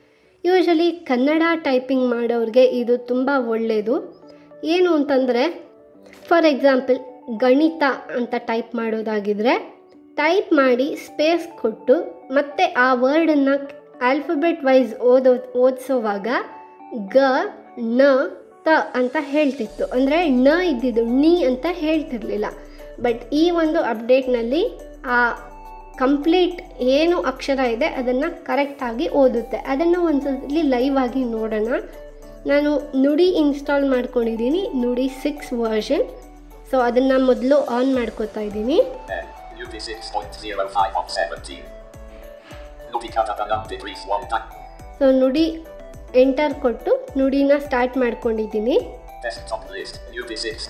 Speaker 2: ಯೂಶಲಿ ಕನ್ನಡ ಟೈಪಿಂಗ್ ಮಾಡೋರಿಗೆ ಇದು ತುಂಬ ಒಳ್ಳೆಯದು ಏನು ಅಂತಂದರೆ ಫಾರ್ ಎಕ್ಸಾಂಪಲ್ ಗಣಿತ ಅಂತ ಟೈಪ್ ಮಾಡೋದಾಗಿದ್ರೆ ಟೈಪ್ ಮಾಡಿ ಸ್ಪೇಸ್ ಕೊಟ್ಟು ಮತ್ತೆ ಆ ವರ್ಡನ್ನು ಆಲ್ಫಬೆಟ್ ವೈಸ್ ಓದೋ ಓದಿಸೋವಾಗ ಗ ನ ತ ಅಂತ ಹೇಳ್ತಿತ್ತು ಅಂದರೆ ನ ಇದ್ದಿದ್ದು ನಿ ಅಂತ ಹೇಳ್ತಿರ್ಲಿಲ್ಲ ಬಟ್ ಈ ಒಂದು ಅಪ್ಡೇಟ್ನಲ್ಲಿ ಆ ಕಂಪ್ಲೀಟ್ ಏನು ಅಕ್ಷರ ಇದೆ ಅದನ್ನು ಕರೆಕ್ಟಾಗಿ ಓದುತ್ತೆ ಅದನ್ನು ಒಂದ್ಸಲಿ ಲೈವ್ ಆಗಿ ನೋಡೋಣ ನಾನು ನುಡಿ ಇನ್ಸ್ಟಾಲ್ ಮಾಡ್ಕೊಂಡಿದ್ದೀನಿ ನುಡಿ ಸಿಕ್ಸ್ ವರ್ಷನ್ ಸೊ ಅದನ್ನು ಮೊದಲು ಆನ್ ಮಾಡ್ಕೋತಾ ಇದ್ದೀನಿ
Speaker 3: N. UV 6.05 of 17. Nudikatadanam decrease 1 time.
Speaker 2: So Nudi enter ಕೊಟ್ಟು ನುಡಿನ ಸ್ಟಾರ್ಟ್ ಮಾಡ್ಕೊಂಡಿದ್ದೀನಿ
Speaker 3: Desktop list. UV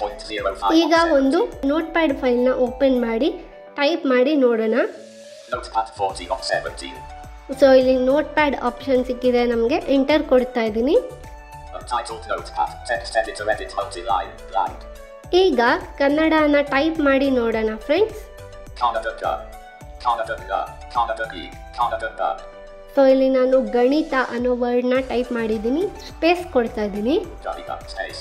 Speaker 3: 6.05
Speaker 2: ಈಗ
Speaker 3: of
Speaker 2: ಒಂದು
Speaker 3: 17.
Speaker 2: ನೋಟ್ ಪ್ಯಾಡ್ ಫೈಲ್ನ ಓಪನ್ ಮಾಡಿ ಟೈಪ್ ಮಾಡಿ ನೋಡೋಣ
Speaker 3: Notepad 40 of 17.
Speaker 2: ಸೊ ಇಲ್ಲಿ ನೋಟ್ ಪ್ಯಾಡ್ ಆಪ್ಷನ್ ಸಿಕ್ಕಿದೆ ನಮಗೆ ಎಂಟರ್ ಕೊಡ್ತಾ ಇದ್ದೀನಿ
Speaker 3: Untitled notepad. Text editor edit multi-line. Blank.
Speaker 2: ಈಗ ಕನ್ನಡನ ಟೈಪ್ ಮಾಡಿ ನೋಡೋಣ friends
Speaker 3: Canada Ga. Canada Ga. Canada G. Canada Ga.
Speaker 2: So ಇಲ್ಲಿ ನಾನು ಗಣಿತ ಅನ್ನೋ ವರ್ಡ್ನ ಟೈಪ್ ಮಾಡಿದ್ದೀನಿ ಸ್ಪೇಸ್ ಕೊಡ್ತಾ ಇದ್ದೀನಿ
Speaker 3: Gariga. Space.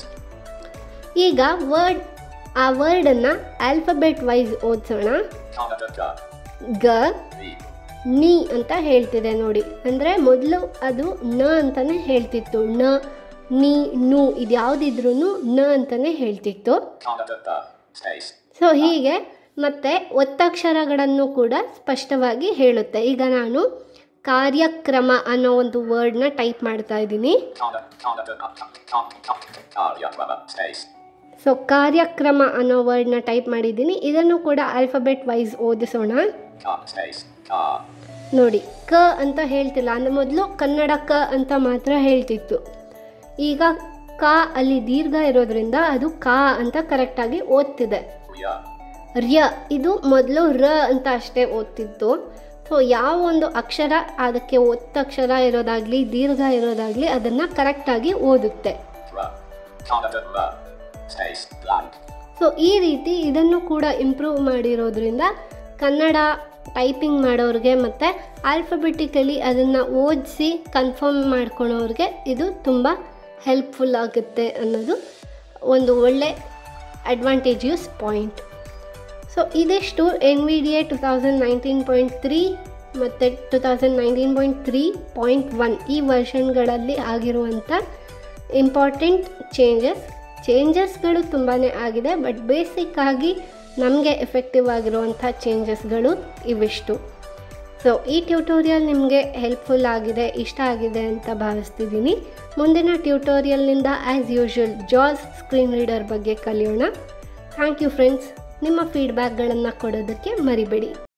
Speaker 2: ಈಗ ವರ್ಡ್ ಆ ವರ್ಡನ್ನು ಆಲ್ಫಬೆಟ್ ವೈಸ್ ಓದಿಸೋಣ
Speaker 3: Canada Ga.
Speaker 2: ಗ
Speaker 3: V.
Speaker 2: ನೀ ಅಂತ ಹೇಳ್ತಿದೆ ನೋಡಿ ಅಂದರೆ ಮೊದಲು ಅದು ನ ಅಂತಲೇ ಹೇಳ್ತಿತ್ತು ನ ನೀ ನು ಇದು ಯಾವುದಿದ್ರೂ ನ ಅಂತಲೇ ಹೇಳ್ತಿತ್ತು
Speaker 3: Canada Ga. Space.
Speaker 2: ಸೊ ಹೀಗೆ ಮತ್ತು ಒತ್ತಕ್ಷರಗಳನ್ನು ಕೂಡ ಸ್ಪಷ್ಟವಾಗಿ ಹೇಳುತ್ತೆ ಈಗ ನಾನು ಕಾರ್ಯಕ್ರಮ ಅನ್ನೋ ಒಂದು ವರ್ಡ್ನ ಟೈಪ್ ಮಾಡ್ತಾ ಇದ್ದೀನಿ
Speaker 3: Canada. Canada Ga. Ca- ca- ca- Karyakrama. Space.
Speaker 2: So ಕಾರ್ಯಕ್ರಮ ಅನ್ನೋ ವರ್ಡ್ನ ಟೈಪ್ ಮಾಡಿದ್ದೀನಿ ಇದನ್ನು ಕೂಡ ಆಲ್ಫಬೆಟ್ ವೈಸ್ ಓದಿಸೋಣ
Speaker 3: Ka. Space. Car.
Speaker 2: ನೋಡಿ ಕ ಅಂತ ಹೇಳ್ತಿಲ್ಲ ಅಂದರೆ ಮೊದಲು ಕನ್ನಡ ಕ ಅಂತ ಮಾತ್ರ ಹೇಳ್ತಿತ್ತು ಈಗ ಕ ಅಲ್ಲಿ ದೀರ್ಘ ಇರೋದ್ರಿಂದ ಅದು ಕಾ ಅಂತ ಕರೆಕ್ಟಾಗಿ ಓದ್ತಿದೆ
Speaker 3: Rya.
Speaker 2: ರ್ಯ ಇದು ಮೊದಲು ರ ಅಂತ ಅಷ್ಟೇ ಓದ್ತಿತ್ತು ಸೊ ಯಾವ ಒಂದು ಅಕ್ಷರ ಅದಕ್ಕೆ ಒತ್ತಕ್ಷರ ಇರೋದಾಗಲಿ ದೀರ್ಘ ಇರೋದಾಗಲಿ ಅದನ್ನು ಕರೆಕ್ಟಾಗಿ ಓದುತ್ತೆ
Speaker 3: Ra. Canada Ra. Space. Blank.
Speaker 2: So ಈ ರೀತಿ ಇದನ್ನು ಕೂಡ ಇಂಪ್ರೂವ್ ಮಾಡಿರೋದ್ರಿಂದ ಕನ್ನಡ ಟೈಪಿಂಗ್ ಮಾಡೋರಿಗೆ ಮತ್ತು ಆಲ್ಫಬೆಟಿಕಲಿ ಅದನ್ನು ಓದಿಸಿ ಕನ್ಫರ್ಮ್ ಮಾಡ್ಕೊಳೋರಿಗೆ ಇದು ತುಂಬ ಹೆಲ್ಪ್ಫುಲ್ ಆಗುತ್ತೆ ಅನ್ನೋದು ಒಂದು ಒಳ್ಳೆ ಅಡ್ವಾಂಟೇಜಿಯಸ್ ಪಾಯಿಂಟ್ ಸೊ ಇದಿಷ್ಟು N V D A two thousand nineteen point three ಮತ್ತು two thousand nineteen point three point one ಈ ವರ್ಷನ್ಗಳಲ್ಲಿ ಆಗಿರುವಂಥ ಇಂಪಾರ್ಟೆಂಟ್ ಚೇಂಜಸ್ ಚೇಂಜಸ್ಗಳು ತುಂಬಾ ಆಗಿದೆ ಬಟ್ ಬೇಸಿಕ್ ಆಗಿ ನಮಗೆ ಎಫೆಕ್ಟಿವ್ ಆಗಿರುವಂಥ ಚೇಂಜಸ್ಗಳು ಇವಿಷ್ಟು ಸೊ ಈ ಟ್ಯೂಟೋರಿಯಲ್ ನಿಮಗೆ ಹೆಲ್ಪ್ಫುಲ್ ಆಗಿದೆ ಇಷ್ಟ ಆಗಿದೆ ಅಂತ ಭಾವಿಸ್ತಿದ್ದೀನಿ ಮುಂದಿನ ಟ್ಯೂಟೋರಿಯಲ್ನಿಂದ ಆ್ಯಸ್ ಯೂಶುವಲ್ ಜಾಸ್ ಸ್ಕ್ರೀನ್ ರೀಡರ್ ಬಗ್ಗೆ ಕಲಿಯೋಣ ಥ್ಯಾಂಕ್ ಯು ಫ್ರೆಂಡ್ಸ್ ನಿಮ್ಮ ಫೀಡ್ಬ್ಯಾಕ್ಗಳನ್ನು ಕೊಡೋದಕ್ಕೆ ಮರಿಬೇಡಿ